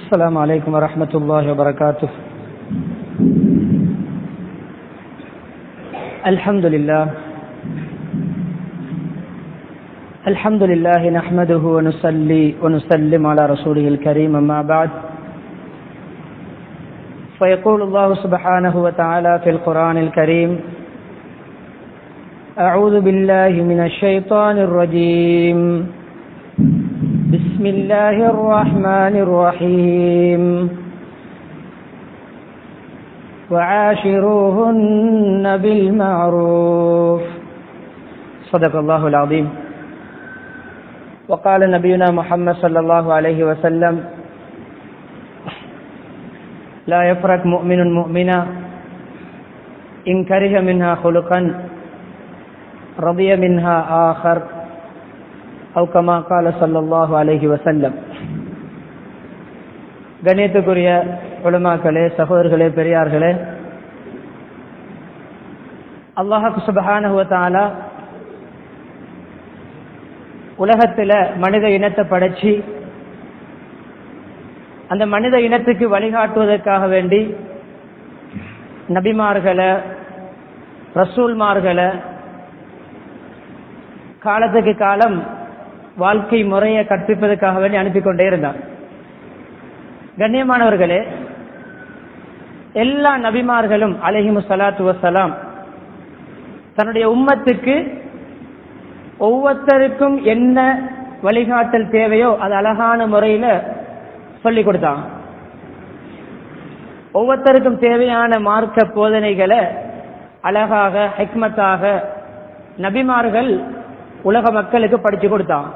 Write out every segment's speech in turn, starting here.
السلام عليكم ورحمة الله وبركاته الحمد لله الحمد لله نحمده ونصلي ونسلم على رسوله الكريم أما بعد فيقول الله سبحانه وتعالى في القرآن الكريم أعوذ بالله من الشيطان الرجيم بسم الله الرحمن الرحيم وعاشروهن بالمعروف صدق الله العظيم وقال نبينا محمد صلى الله عليه وسلم لا يفرق مؤمن مؤمنا إن كره منها خلقا رضي منها آخر أو كما قال صلى الله عليه وسلم கணியத்துக்குரிய உலமாக்களே சகோதரர்களே பெரியார்களே அல்லாஹு சுபஹானுவத்தால உலகத்துல மனித இனத்தை படைச்சி அந்த மனித இனத்துக்கு வழிகாட்டுவதற்காக வேண்டி நபிமார்களை ரசூல்மார்களை காலத்துக்கு காலம் வாழ்க்கை முறையை கற்பிப்பதற்காக வேண்டி அனுப்பி கொண்டே இருந்தார் கண்ணியமானவர்களே எல்லா நபிமார்களும் அலஹிமு சலாத்து வசலாம் தன்னுடைய உம்மத்துக்கு ஒவ்வொருத்தருக்கும் என்ன வழிகாட்டல் தேவையோ அது அழகான முறையில சொல்லி கொடுத்தாங்க ஒவ்வொருத்தருக்கும் தேவையான மார்க்க போதனைகளை அழகாக ஹெக்மத்தாக நபிமார்கள் உலக மக்களுக்கு படிச்சு கொடுத்தான்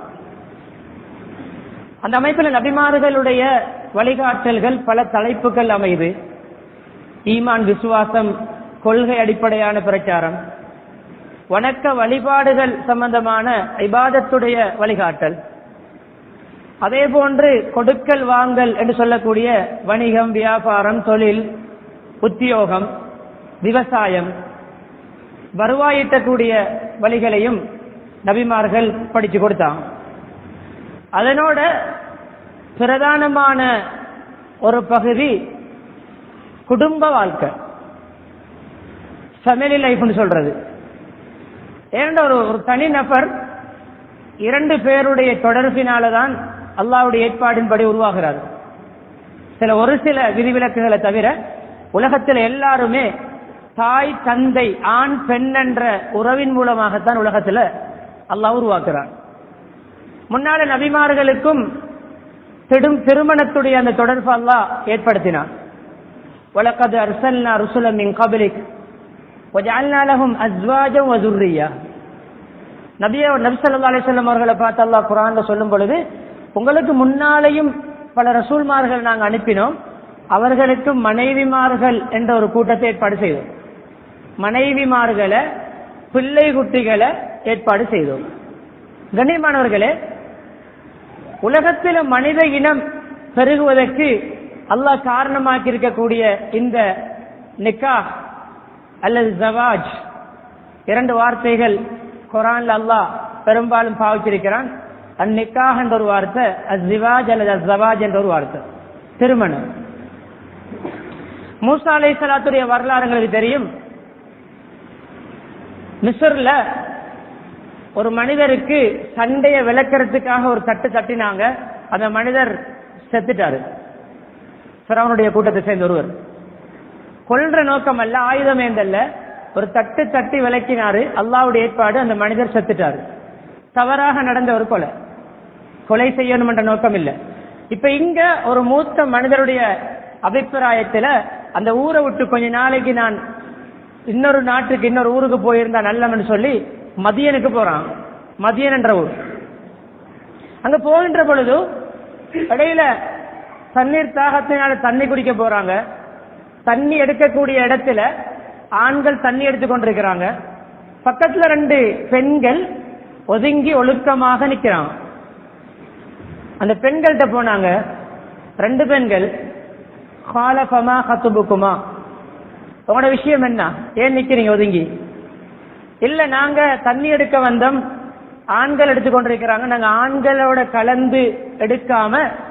அந்த அமைப்பில் நபிமார்களுடைய வழிகாட்டல்கள் பல தலைப்புகள் அமைது ஈமான் விசுவாசம் கொள்கை அடிப்படையான பிரச்சாரம் வணக்க வழிபாடுகள் சம்பந்தமான இபாதத்துடைய வழிகாட்டல் அதே போன்று கொடுக்கல் வாங்கல் என்று சொல்லக்கூடிய வணிகம் வியாபாரம் தொழில் உத்தியோகம் விவசாயம் வருவாயிட்டக்கூடிய வழிகளையும் நபிமார்கள் படிச்சு கொடுத்தாங்க அதனோட பிரதானமான ஒரு பகுதி குடும்ப வாழ்க்கை ஃபேமிலி லைஃப்னு சொல்றது ஏன்னா ஒரு ஒரு தனிநபர் இரண்டு பேருடைய தொடர்பினாலதான் அல்லாவுடைய ஏற்பாடின்படி உருவாகிறார் சில ஒரு சில விதிவிலக்குகளை தவிர உலகத்தில் எல்லாருமே தாய் தந்தை ஆண் பெண் என்ற உறவின் மூலமாகத்தான் உலகத்தில் அல்லாஹ் உருவாக்குறான் முன்னால நபிமார்களுக்கும் திடும் திருமணத்துடைய அந்த தொடர்பு அல்லாஹ் ஏற்படுத்தினான் வழக்கது அரசல்னா ருசுலம் மின் கபிலிக் وجعلنا لهم ازواجا وذريا நபிய நபிசல்லா அலிசல்லம் அவர்களை பார்த்து அல்லாஹ் குரான்ல சொல்லும் பொழுது உங்களுக்கு முன்னாலேயும் பல ரசூல்மார்கள் நாங்கள் அனுப்பினோம் அவர்களுக்கு மனைவிமார்கள் என்ற ஒரு கூட்டத்தை ஏற்பாடு செய்தோம் மனைவிமார்களை பிள்ளை குட்டிகளை ஏற்பாடு செய்தோம் கண்ணியமானவர்களே உலகத்தில் மனித இனம் பெருகுவதற்கு அல்லாஹ் காரணமாக்கி இருக்கக்கூடிய இந்த நிக்கா அல்லது ஜவாஜ் இரண்டு வார்த்தைகள் குரான்ல அல்லாஹ் பெரும்பாலும் பாவிச்சிருக்கிறான் அந்நிக்காக என்ற ஒரு வார்த்தை அஸ்திவாஜ் அல்லது அஸ்தவாஜ் என்ற ஒரு வார்த்தை திருமணம் மூசா அலை சலாத்துடைய வரலாறு எங்களுக்கு தெரியும் மிஸ்ர்ல ஒரு மனிதருக்கு சண்டையை விளக்கிறதுக்காக ஒரு தட்டு தட்டினாங்க அந்த மனிதர் செத்துட்டாரு அவனுடைய கூட்டத்தை சேர்ந்த ஒருவர் கொல்ற நோக்கம் அல்ல ஆயுதம் ஏந்தல்ல ஒரு தட்டு தட்டி விளக்கினாரு அல்லாவுடைய ஏற்பாடு அந்த மனிதர் செத்துட்டாரு தவறாக நடந்த ஒரு கொலை கொலை செய்யணும் என்ற நோக்கம் இல்லை இப்ப இங்க ஒரு மூத்த மனிதருடைய அபிப்பிராயத்துல அந்த ஊரை விட்டு கொஞ்ச நாளைக்கு நான் இன்னொரு நாட்டுக்கு இன்னொரு ஊருக்கு போயிருந்தா நல்லவன்னு சொல்லி மதியனுக்கு போறான் மதியன் என்ற ஊர் அங்க போகின்ற பொழுது இடையில தண்ணீர் தாகத்தினால தண்ணி குடிக்க போறாங்க தண்ணி எடுக்கக்கூடிய இடத்துல ஆண்கள் தண்ணி எடுத்து கொண்டிருக்கிறாங்க பக்கத்துல ரெண்டு பெண்கள் ஒதுங்கி ஒழுக்கமாக நிக்கிறாங்க அந்த பெண்கள்கிட்ட போனாங்க ரெண்டு பெண்கள் காலபமா கத்துபுக்குமா உங்களோட விஷயம் என்ன ஏன் நிக்கிறீங்க ஒதுங்கி இல்ல நாங்க தண்ணி எடுக்க வந்தோம் ஆண்கள் எடுத்துக்கொண்டிருக்கிறாங்க நாங்க ஆண்களோட கலந்து எடுக்காம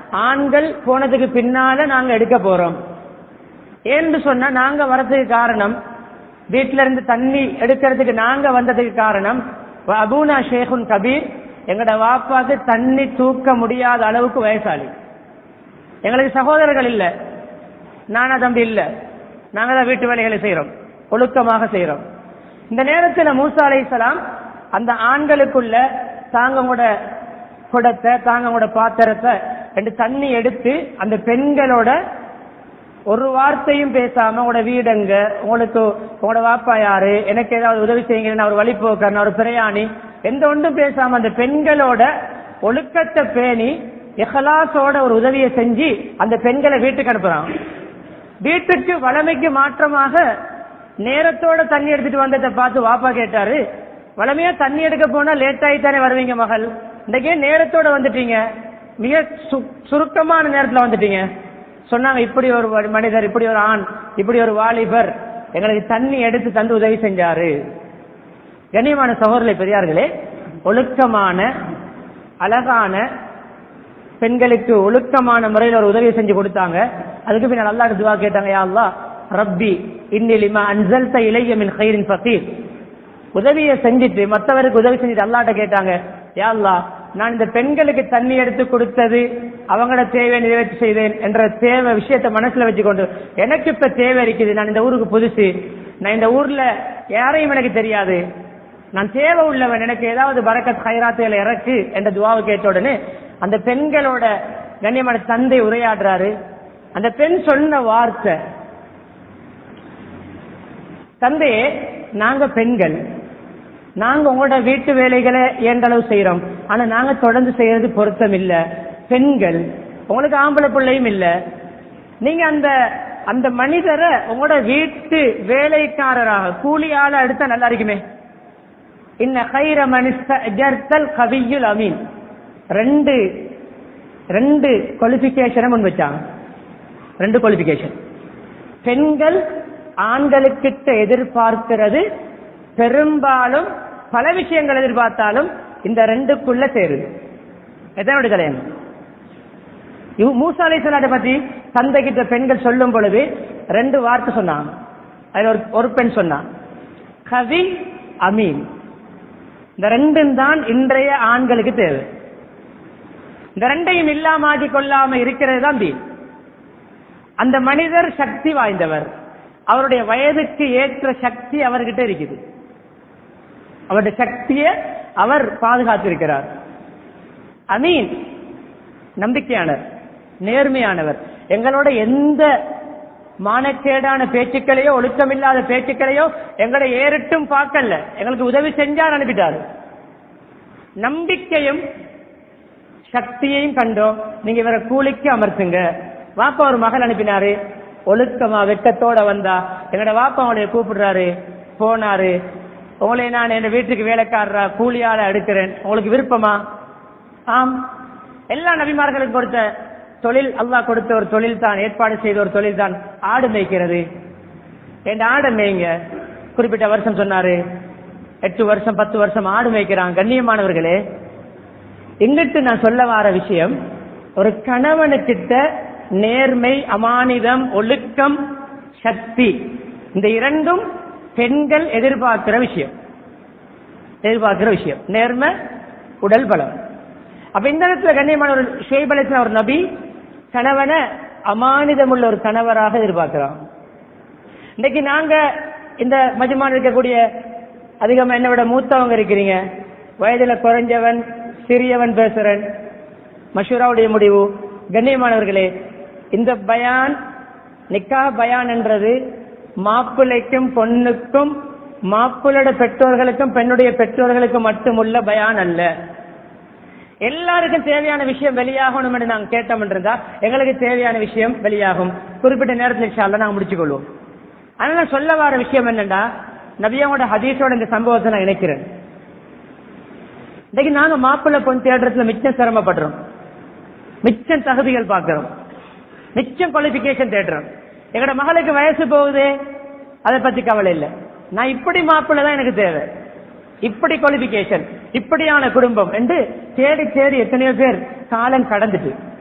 ஆண்கள் போனதுக்கு பின்னால நாங்க எடுக்க போறோம் ஏன்னு சொன்னா நாங்க வரதுக்கு காரணம் வீட்ல இருந்து தண்ணி எடுக்கிறதுக்கு நாங்க வந்ததுக்கு காரணம் அபூனா ஷேகுன் கபீர் எங்கட வாப்பாக்கு தண்ணி தூக்க முடியாத அளவுக்கு வயசாளி எங்களுக்கு சகோதரர்கள் இல்ல நானா தம்பி இல்ல நாங்க தான் வீட்டு வேலைகளை செய்யறோம் ஒழுக்கமாக செய்யறோம் இந்த நேரத்துல மூசா அலைஹிஸ்ஸலாம் அந்த ஆண்களுக்குள்ள தாங்க கூட குடத்தை தாங்க கூட பாத்திரத்தை ரெண்டு தண்ணி எடுத்து அந்த பெண்களோட ஒரு வார்த்தையும் பேசாம உங்களோட வீடுங்க உங்களுக்கு உங்களோட வாப்பா யாரு எனக்கு ஏதாவது உதவி செய்யுங்க நான் ஒரு வழிபோக்கர் நான் ஒரு பிரயாணி எந்த ஒன்றும் பேசாம அந்த பெண்களோட ஒழுக்கத்தை பேணி இஹலாசோட ஒரு உதவியை செஞ்சு அந்த பெண்களை வீட்டுக்கு அனுப்புறான் வீட்டுக்கு வளமைக்கு மாற்றமாக நேரத்தோட தண்ணி எடுத்துட்டு வந்ததை பார்த்து வாப்பா கேட்டாரு வளமையா தண்ணி எடுக்க போனா லேட் ஆகித்தானே வருவீங்க மகள் இன்றைக்கே நேரத்தோட வந்துட்டீங்க மிக சு- சுருக்கமான நேரத்துல வந்துட்டீங்க சொன்னாங்க இப்படி ஒரு வ- மனிதர் இப்படி ஒரு ஆண் இப்படி ஒரு வாலிபர் எங்களுக்கு தண்ணி எடுத்து தந்து உதவி செஞ்சாரு கண்ணியமான சகோதரர்களே பெரியார்களே ஒழுக்கமான அழகான பெண்களுக்கு ஒழுக்கமான முறையில் ஒரு உதவி செஞ்சு கொடுத்தாங்க அதுக்கு பின்னால் அல்லாஹ் துவா கேட்டாங்க யா அல்லாஹ் ரப்பி இன்னிலிமா அன்சல்த இளைய மின் ஹைரின் ஃபகீர் உதவியை செஞ்சுட்டு மற்றவருக்கு உதவி செஞ்சுட்டு அல்லாட்ட கேட்டாங்க யா அல்லாஹ் நான் இந்த பெண்களுக்கு தண்ணி எடுத்து கொடுத்தது அவங்களோட தேவை நிறைவேற்றி செய்தேன் என்ற தேவை விஷயத்தை மனசுல வச்சுக்கொண்டு எனக்கு இப்ப தேவை இருக்குது நான் இந்த ஊருக்கு புதுசு நான் இந்த ஊர்ல யாரையும் எனக்கு தெரியாது நான் தேவை உள்ளவன் எனக்கு ஏதாவது பரக்கத் ஹைராத்துகளை இறக்கு என்ற துவாவை கேட்ட உடனே அந்த பெண்களோட கண்ணியமான தந்தை உரையாடுறாரு அந்த பெண் சொன்ன வார்த்தை தந்தையே நாங்க பெண்கள் நாங்க உங்களோட வீட்டு வேலைகளை இயன்றளவு செய்யறோம் ஆனா நாங்க தொடர்ந்து செய்யறது பொருத்தம் இல்ல பெண்கள் உங்களுக்கு ஆம்பளை பிள்ளையும் இல்ல நீங்க அந்த அந்த மனிதரை உங்களோட வீட்டு வேலைக்காரராக கூலி ஆள எடுத்தா நல்லா இருக்குமே இன்ன கைர மனிதல் கவியுல் அமீன் ரெண்டு ரெண்டு குவாலிபிகேஷனை முன் வச்சாங்க ரெண்டு குவாலிபிகேஷன் பெண்கள் ஆண்களுக்கிட்ட எதிர்பார்க்கிறது பெரும்பாலும் பல விஷயங்கள் எதிர்பார்த்தாலும் இந்த ரெண்டுக்குள்ள சேருது எதனுடைய கல்யாணம் இவ் மூசா அலைஹிஸ்ஸலாத்தை பத்தி தந்தை கிட்ட பெண்கள் சொல்லும் பொழுது ரெண்டு வார்த்தை சொன்னாங்க அதுல ஒரு ஒரு பெண் சொன்னா கவி அமீன் இந்த ரெண்டும் தான் இன்றைய ஆண்களுக்கு தேவை இந்த ரெண்டையும் இல்லாம ஆக்கி கொள்ளாம இருக்கிறது தான் தீன் அந்த மனிதர் சக்தி வாய்ந்தவர் அவருடைய வயதுக்கு ஏற்ற சக்தி அவர்கிட்ட இருக்குது அவருடைய சக்தியை அவர் பாதுகாத்திருக்கிறார் அமீன் நம்பிக்கையானவர் நேர்மையானவர் எங்களோட எந்த மானக்கேடான பேச்சுக்களையோ ஒழுக்கமில்லாத பேச்சுக்களையோ எங்களை ஏறிட்டும் பார்க்கல எங்களுக்கு உதவி செஞ்சார் அனுப்பிட்டாரு நம்பிக்கையும் சக்தியையும் கண்டோம் நீங்க இவரை கூலிக்கு அமர்த்துங்க வாப்பா ஒரு மகள் அனுப்பினாரு ஒழுக்கமா வெக்கத்தோட வந்தா எங்கட வாப்பா அவளைய கூப்பிடுறாரு போனாரு உங்களை நான் என் வீட்டுக்கு வேலைக்காரரா கூலியால எடுக்கிறேன் உங்களுக்கு விருப்பமா ஆம் எல்லா நபிமார்களுக்கும் கொடுத்த தொழில் அல்லாஹ் கொடுத்த ஒரு தொழில் தான் ஏற்பாடு செய்த ஒரு தொழில் தான் ஆடு மேய்க்கிறது என் ஆடை மேய்ங்க குறிப்பிட்ட வருஷம் சொன்னாரு எட்டு வருஷம் பத்து வருஷம் ஆடு மேய்க்கிறான் கண்ணியமானவர்களே எங்கிட்டு நான் சொல்ல வர விஷயம் ஒரு கணவனுக்கிட்ட நேர்மை அமானிதம் ஒழுக்கம் சக்தி இந்த இரண்டும் பெண்கள் எதிர்பார்க்கிற விஷயம் எதிர்பார்க்கிற விஷயம் நேர்மை உடல் பலம் அப்ப இந்த இடத்துல கண்ணியமான ஒரு ஷேபலத்தில் ஒரு நபி கணவனை அமானிதம் உள்ள ஒரு கணவராக எதிர்பார்க்கிறோம் இன்னைக்கு நாங்க இந்த மஜ்மான் இருக்கக்கூடிய அதிகமா என்னை விட மூத்தவங்க இருக்கிறீங்க வயதுல குறைஞ்சவன் சிறியவன் பேசுறன் மஷூராவுடைய முடிவு கண்ணியமானவர்களே இந்த பயான் நிக்கா பயான் என்றது மாப்பிள்ளைக்கும் பொண்ணுக்கும் மாப்பிள்ளோட பெற்றோர்களுக்கும் பெண்ணுடைய பெற்றோர்களுக்கும் மட்டுமுள்ள பயான் அல்ல எல்லாருக்கும் தேவையான விஷயம் வெளியாகணும் என்று நாங்கள் கேட்டோம் என்றா எங்களுக்கு தேவையான விஷயம் வெளியாகும் குறிப்பிட்ட நேரத்தில் இன்ஷால்லா நாங்கள் முடிச்சுக்கொள்வோம் அதனால சொல்ல வர விஷயம் என்னன்னா நபியாவோட ஹதீஸோட இந்த சம்பவத்தை நான் இணைக்கிறேன் இன்னைக்கு நாங்க மாப்பிள்ளை பொண்ணு தேடுறதுல மிச்சம் சிரமப்படுறோம் மிச்சம் தகுதிகள் பார்க்கிறோம் மிச்சம் குவாலிபிகேஷன் தேடுறோம் எங்கட மகளுக்கு வயசு போகுது அதை பத்தி கவலை இல்லை நான் இப்படி மாப்பிள்ளை தான் எனக்கு தேவை இப்படி குவாலிபிகேஷன் இப்படியான குடும்பம் என்று தேடி தேடி எத்தனையோ பேர் காலம் கடந்துட்டு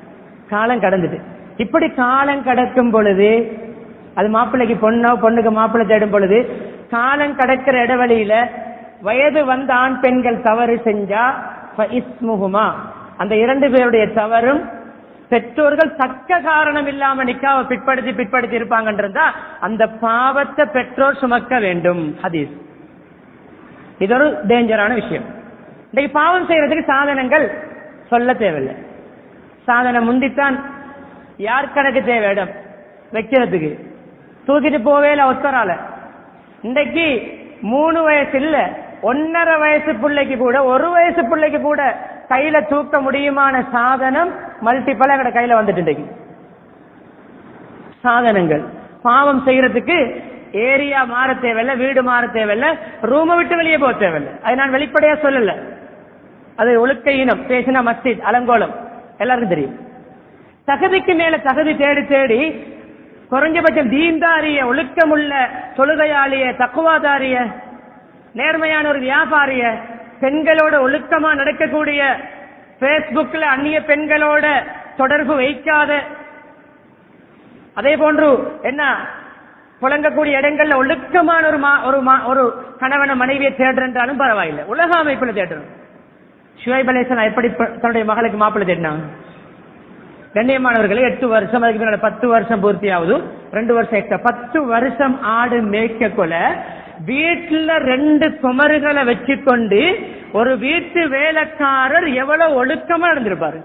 காலம் கடந்துட்டு இப்படி காலம் கடக்கும் பொழுது அது மாப்பிள்ளைக்கு பொண்ணோ பொண்ணுக்கு மாப்பிள்ளை தேடும் பொழுது காலம் கடக்கிற இடைவெளியில வயது வந்த ஆண் பெண்கள் தவறு செஞ்சா இஸ்முகுமா அந்த இரண்டு பேருடைய தவறும் பெற்றோர்கள் தக்க காரணம் இல்லாம நிக்காவ பிற்படுத்தி பிற்படுத்தி இருப்பாங்கன்றதா அந்த பாவத்தை பெற்றோர் சுமக்க வேண்டும் ஹதீஸ் இது ஒரு டேஞ்சரான விஷயம் இன்னைக்கு பாவம் செய்யறதுக்கு சாதனங்கள் சொல்ல தேவையில்லை சாதனம் முந்தித்தான் யார் கணக்கு தேவை இடம் வைக்கிறதுக்கு தூக்கிட்டு போவே இல்லை ஒத்தரால இன்றைக்கு மூணு வயசு இல்ல ஒன்னரை வயசு பிள்ளைக்கு கூட ஒரு வயசு பிள்ளைக்கு கூட கையில தூக்க முடியுமான சாதனம் மல்டிபல் எங்கட கையில வந்துட்டு இன்றைக்கு சாதனங்கள் பாவம் செய்யறதுக்கு ஏரியா மாற தேவையில்ல வீடு மாற தேவையில்ல ரூமை விட்டு வெளியே போக தேவையில்ல அது நான் வெளிப்படையா சொல்லல அது ஒழுக்க இனம் பேசினா மஸ்ஜித் அலங்கோலம் எல்லாருக்கும் தெரியும் தகுதிக்கு மேல தகுதி தேடி தேடி குறைஞ்சபட்சம் தீன்தாரிய ஒழுக்கமுள்ள தொழுகையாளிய தக்குவாதாரிய நேர்மையான ஒரு வியாபாரிய பெண்களோட ஒழுக்கமா நடக்கக்கூடிய பேஸ்புக்ல அந்நிய பெண்களோட தொடர்பு வைக்காத அதே போன்று என்ன புழங்கக்கூடிய இடங்கள்ல ஒழுக்கமான ஒரு மா- ஒரு மா- ஒரு கணவன மனைவியை தேடுறாலும் பரவாயில்லை உலக அமைப்புல தேடுறோம் ஷுவைப் அலேசன் எப்படி ப- தன்னுடைய மகளுக்கு மாப்பிள்ளை தேடினாங்க கண்ணியமானவர்களே எட்டு வருஷம் அதுக்கு பின்னாடி பத்து வருஷம் பூர்த்தியாவது ரெண்டு வருஷம் எக்ஸ்ட்ரா பத்து வருஷம் ஆடு மேய்க்க கொல வீட்டுல ரெண்டு குமருகளை வச்சுக்கொண்டு ஒரு வீட்டு வேலைக்காரர் எவ்வளவு ஒழுக்கமா நடந்திருப்பாரு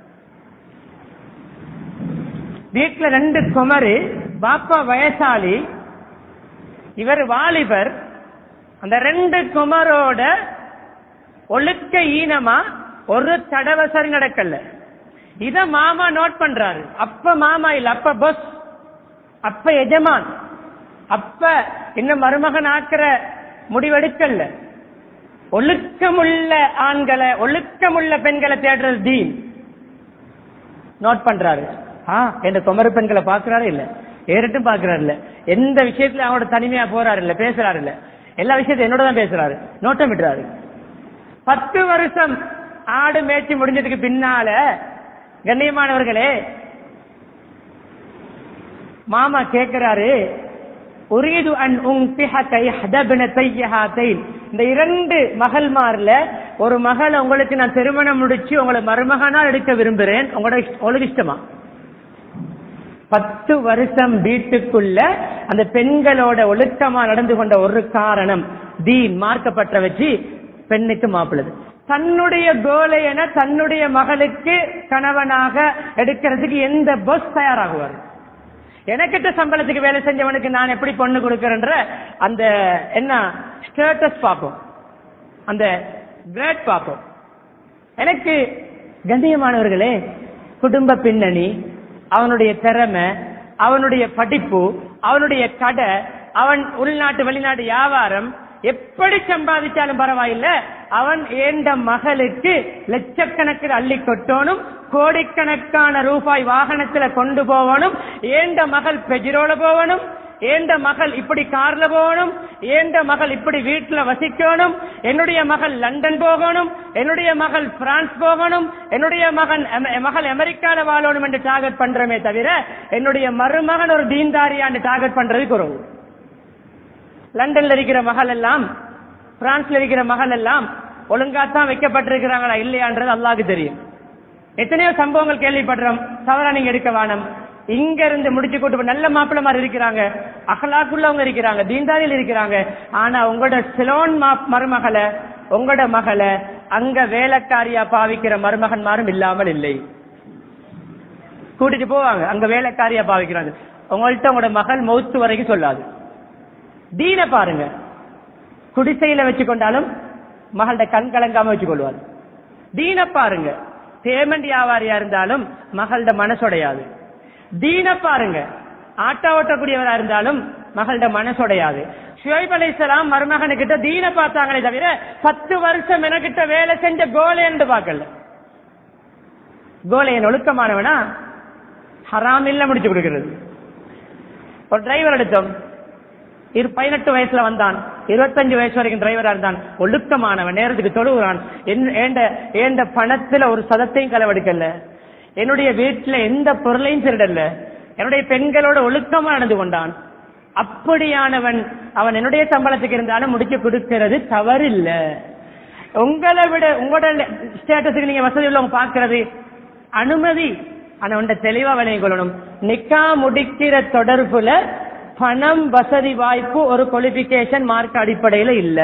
வீட்டுல ரெண்டு குமரு பாப்பா வயசாளி இவர் வாலிபர் அந்த ரெண்டு குமரோட ஒழுக்க ஈனமா ஒரு தடவை சரி நடக்கல இத மாமா நோட் பண்றாரு அப்ப மாமா இல்ல அப்ப பஸ் அப்ப எஜமான் அப்ப இன்னும் மருமகன் ஆக்குற முடிவெடுக்கல ஒழுக்கமுள்ள ஆண்களை ஒழுக்கமுள்ள பெண்களை தேடுறது தீன் நோட் பண்றாரு ஆ என்ற குமர பெண்களை பாக்குறாரு இல்ல ஏறிட்டும் பாக்குறாரு இல்ல எந்த விஷயத்துல அவனோட தனிமையா போறாரு இல்ல பேசுறாரு இல்ல எல்லா விஷயத்தையும் என்னோட தான் பேசுறாரு நோட்டம் விடுறாரு பத்து வருஷம் ஆடு மேய்ச்சி முடிஞ்சதுக்கு பின்னால கண்ணியமானவர்களே மாமா கேட்கிறாரு உரீது அன் உன்பிஹக இஹ்தப்னதைய ஹாதைன் இந்த இரண்டு மகள்மார்ல ஒரு மகளை உங்களுக்கு நான் திருமணம் முடிச்சு உங்களை மருமகனா எடுக்க விரும்புறேன் உங்களோட இஷ்ட- உங்களுக்கு இஷ்டமா பத்து வருஷம் வீட்டுக்குள்ள அந்த பெண்களோட ஒழுக்கமா நடந்து கொண்ட ஒரு காரணம் தீன் மார்க்கப்பட்ட வச்சு பெண்ணுக்கு மாப்பிள்ளது தன்னுடைய கோலை என தன்னுடைய மகளுக்கு கணவனாக எடுக்கிறதுக்கு எந்த பஸ் தயாராகுவார் எனக்கிட்ட சம்பளத்துக்கு வேலை செஞ்சவனுக்கு நான் எப்படி பொண்ணு கொடுக்கறேன்ற அந்த என்ன ஸ்டேட்டஸ் பார்ப்போம் அந்த கிரேட் பார்ப்போம் எனக்கு கண்ணியமானவர்களே குடும்ப பின்னணி அவனுடைய திறமை அவனுடைய படிப்பு அவனுடைய கடை அவன் உள்நாட்டு வெளிநாட்டு வியாபாரம் எப்படி சம்பாதிச்சாலும் பரவாயில்ல அவன் ஏண்ட மகளுக்கு லட்சக்கணக்கில் அள்ளி கொட்டோனும் கோடிக்கணக்கான ரூபாய் வாகனத்துல கொண்டு போவனும் ஏண்ட மகள் பெஜிரோல போவனும் ஏண்ட மகள் இப்படி கார்ல போகணும் ஏண்ட மகள் இப்படி வீட்டுல வசிக்கணும் என்னுடைய மகள் லண்டன் போகணும் என்னுடைய மகள் பிரான்ஸ் போகணும் என்னுடைய மகன் அமெ- மகள் அமெரிக்கால வாழணும் என்று டார்கெட் பண்றமே தவிர என்னுடைய மருமகன் ஒரு தீன்தாரியான்னு டார்கெட் பண்றது குறவு லண்டன்ல இருக்கிற மகள் எல்லாம் பிரான்ஸ்ல இருக்கிற மகள் எல்லாம் ஒழுங்காத்தான் வைக்கப்பட்டிருக்கிறாங்களா இல்லையான்றது அல்லாஹ்க்கு தெரியும் எத்தனையோ சம்பவங்கள் கேள்விப்படுறோம் தவறா நீங்க எடுக்க வேணும் இங்க இருந்து முடிச்சு கூட்டு போய் நல்ல மாப்பிள்ள மாதிரி இருக்கிறாங்க அகலாக்குள்ளவங்க இருக்கிறாங்க தீன்தாரியில் இருக்கிறாங்க ஆனா உங்களோட சிலோன் மா- மருமகளை உங்களோட மகளை அங்க வேலைக்காரியா பாவிக்கிற மருமகன்மாரும் இல்லாமல் இல்லை கூட்டிட்டு போவாங்க அங்க வேலைக்காரியா பாவிக்கிறாங்க உங்கள்ட்ட உங்களோட மகள் மௌத்து வரைக்கும் சொல்லாது தீன பாருங்க குடிசையில வச்சு கொண்டாலும் மகள்கிட்ட கண் கலங்காம வச்சு கொள்வார் தீன பாருங்க பேமெண்ட் வியாபாரியா இருந்தாலும் மகள்ட மனசுடையாது தீன பாருங்க ஆட்டோ ஓட்டக்கூடியவரா இருந்தாலும் மகள்ட மனசுடையாது ஷுவைப் அலைஹிஸ்ஸலாம் மருமகனுக்கிட்ட தீன பார்த்தாங்களே தவிர பத்து வருஷம் எனக்கிட்ட வேலை செஞ்ச கோலேன்னு பார்க்கல கோலையன் ஒழுக்கமானவனா ஹராம் இல்ல முடிச்சு கொடுக்கிறது ஒரு டிரைவர் எடுத்தோம் இரு பதினெட்டு வயசுல வந்தான் இருபத்தஞ்சு வயசு வரைக்கும் டிரைவரா இருந்தான் ஒழுக்கமானவன் நேரத்துக்கு தொழுகிறான் என்- ஏண்ட ஏண்ட பணத்துல ஒரு சதத்தையும் களவெடுக்கல என்னுடைய வீட்டுல எந்த பொருளையும் திருடல்ல என்னுடைய பெண்களோட ஒழுக்கமா நடந்து கொண்டான் அப்படியானவன் அவன் என்னுடைய சம்பளத்துக்கு இருந்தாலும் முடிச்சு கொடுக்கிறது தவறில்ல உங்களை விட உங்களோட ஸ்டேட்டஸுக்கு நீங்க வசதி உள்ளவங்க பாக்குறது அனுமதி ஆனா உண்ட தெளிவா விளங்கிக் கொள்ளணும் நிக்கா முடிக்கிற தொடர்புல பணம் வசதி வாய்ப்பு ஒரு குவாலிபிகேஷன் மார்க் அடிப்படையில இல்ல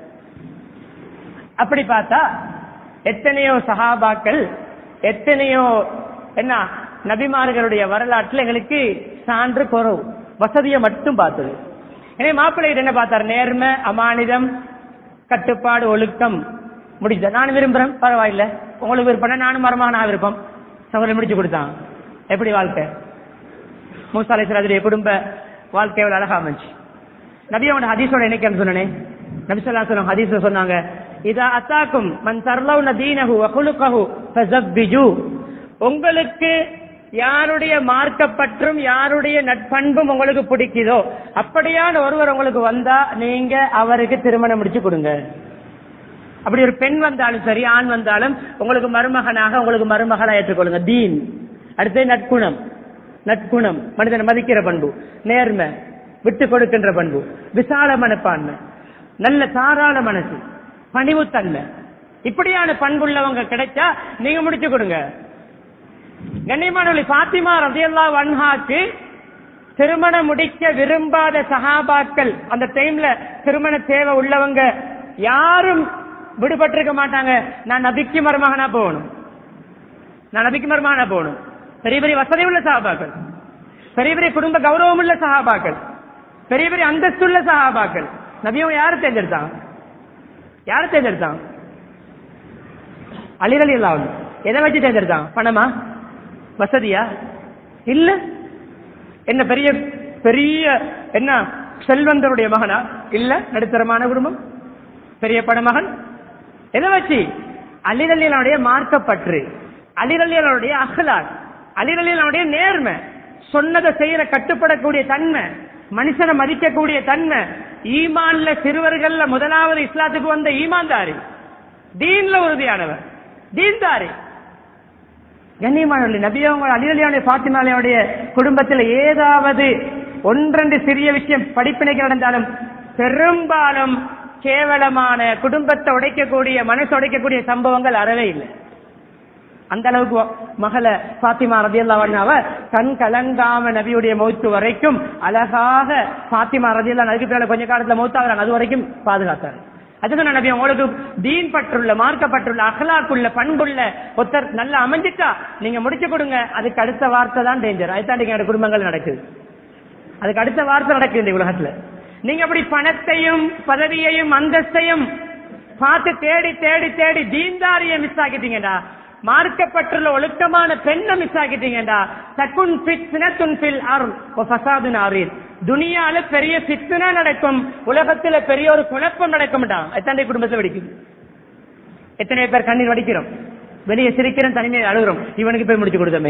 அப்படி பார்த்தா எத்தனையோ சஹாபாக்கள் எத்தனையோ என்ன நபிமார்களுடைய வரலாற்றுல எங்களுக்கு சான்று குறவு வசதியை மட்டும் பார்த்தது எனவே மாப்பிள்ளை என்ன பார்த்தார் நேர்மை அமானிதம் கட்டுப்பாடு ஒழுக்கம் முடிஞ்ச நான் விரும்புறேன் பரவாயில்ல உங்களுக்கு விருப்பம் நானும் மரமாக நான் விருப்பம் சகோதரன் முடிச்சு கொடுத்தான் எப்படி வாழ்க்கை மூசாலேஸ்வரருடைய குடும்ப வாழ்க்கை எவ்வளவு அழகா அமைச்சு நபியோட ஹதீஸோட இணைக்கம் சொன்னேன் நபி சொல்லா சொல்லும் ஹதீஸ் சொன்னாங்க இதா அத்தாக்கும் மன் தர்லவுன தீனஹு வகுலுக்கஹு ஃபஸப்பிஜு உங்களுக்கு யாருடைய மார்க்கப்பற்றும் யாருடைய நட்பண்பும் உங்களுக்கு பிடிக்குதோ அப்படியான ஒருவர் உங்களுக்கு வந்தா நீங்க அவருக்கு திருமணம் முடிச்சு கொடுங்க அப்படி ஒரு பெண் வந்தாலும் சரி ஆண் வந்தாலும் உங்களுக்கு மருமகனாக உங்களுக்கு மருமகளா ஏற்றுக்கொள்ளுங்க தீன் அடுத்து நற்குணம் நற்குணம் மனிதனை மதிக்கிற பண்பு நேர்மை விட்டு கொடுக்கின்ற பண்பு விசால மனப்பான்மை நல்ல தாராள மனசு பணிவுத்தன்மை இப்படியான பண்புள்ளவங்க கிடைச்சா நீங்க முடிச்சு கொடுங்க கண்ணியமானவர்களே பாத்திமா ரதியல்லா வன்ஹாக்கு திருமணம் முடிக்க விரும்பாத சஹாபாக்கள் அந்த டைம்ல திருமண தேவை உள்ளவங்க யாரும் விடுபட்டிருக்க மாட்டாங்க நான் நபிக்கு மருமகனா போகணும் நான் நபிக்கு மருமகனா போகணும் பெரிய பெரிய வசதி உள்ள சஹாபாக்கள் பெரிய பெரிய குடும்ப கௌரவம் உள்ள சஹாபாக்கள் பெரிய பெரிய அந்தஸ்துள்ள சஹாபாக்கள் நபியும் யாரு தேர்ந்தெடுத்தான் யாரு தேர்ந்தெடுத்தான் அலிரலி எல்லாம் எதை வச்சு தேர்ந்தெடுத்தான் பணமா வசதியா இல்ல என்ன பெரிய பெரிய என்ன செல்வந்தருடைய மகனா இல்ல நடுத்தரமான குடும்பம் பெரிய படமகன் எதை வச்சு அலிரலியனுடைய மார்க்கப்பற்று அலிரலியனுடைய அகலால் அலிரலியனுடைய நேர்மை சொன்னதை செய்யற கட்டுப்படக்கூடிய தன்மை மனுஷனை மதிக்கக்கூடிய தன்மை ஈமான்ல சிறுவர்கள்ல முதலாவது இஸ்லாத்துக்கு வந்த ஈமான்தாரி தீன்ல உறுதியானவர் தீன்தாரி கண்ணியமானவர்கள் நபியவங்க அலிரலியானுடைய பாத்திமாலையுடைய குடும்பத்தில் ஏதாவது ஒன்றெண்டு சிறிய விஷயம் படிப்பினைக்கு நடந்தாலும் பெரும்பாலும் கேவலமான குடும்பத்தை உடைக்கக்கூடிய மனசு உடைக்கக்கூடிய சம்பவங்கள் அறவே இல்லை அந்த அளவுக்கு மகள பாத்திமா ரதியல்லாவ கண் கலங்காம நபியுடைய மௌத்து வரைக்கும் அழகாக பாத்திமா ரதியல்லா நபிக்கு பின்னால கொஞ்ச காலத்துல மௌத்தாகிறாங்க அது வரைக்கும் பாதுகாத்தார் அதுதான் நபி உங்களுக்கு தீன் பற்றுள்ள மார்க்கப்பட்டுள்ள அகலாக்குள்ள பண்புள்ள ஒருத்தர் நல்லா அமைஞ்சிட்டா நீங்க முடிச்சு கொடுங்க அதுக்கு அடுத்த வார்த்தை தான் டேஞ்சர் அதுதான் எங்க குடும்பங்கள் நடக்குது அதுக்கு அடுத்த வார்த்தை நடக்குது இந்த உலகத்துல நீங்க அப்படி பணத்தையும் பதவியையும் அந்தஸ்தையும் பார்த்து தேடி தேடி தேடி தீன்தாரிய மிஸ் ஆக்கிட்டீங்கடா மார்க்கப்பட்டுள்ள ஒழுக்கமான பெண்ணை மிஸ் ஆக்கிட்டீங்கடா தக்குன் பித்னத்துன் ஃபில் அருள் ஃபசாதுன் அரீர் துனியால பெரிய பித்னா நடக்கும் உலகத்துல பெரிய ஒரு குழப்பம் நடக்கும்டா எத்தனை குடும்பத்தை வெடிக்குது எத்தனை பேர் கண்ணீர் வடிக்கிறோம் வெளியே சிரிக்கிறோம் தனிமையை அழுகிறோம் இவனுக்கு போய் முடிச்சு கொடுத்தோமே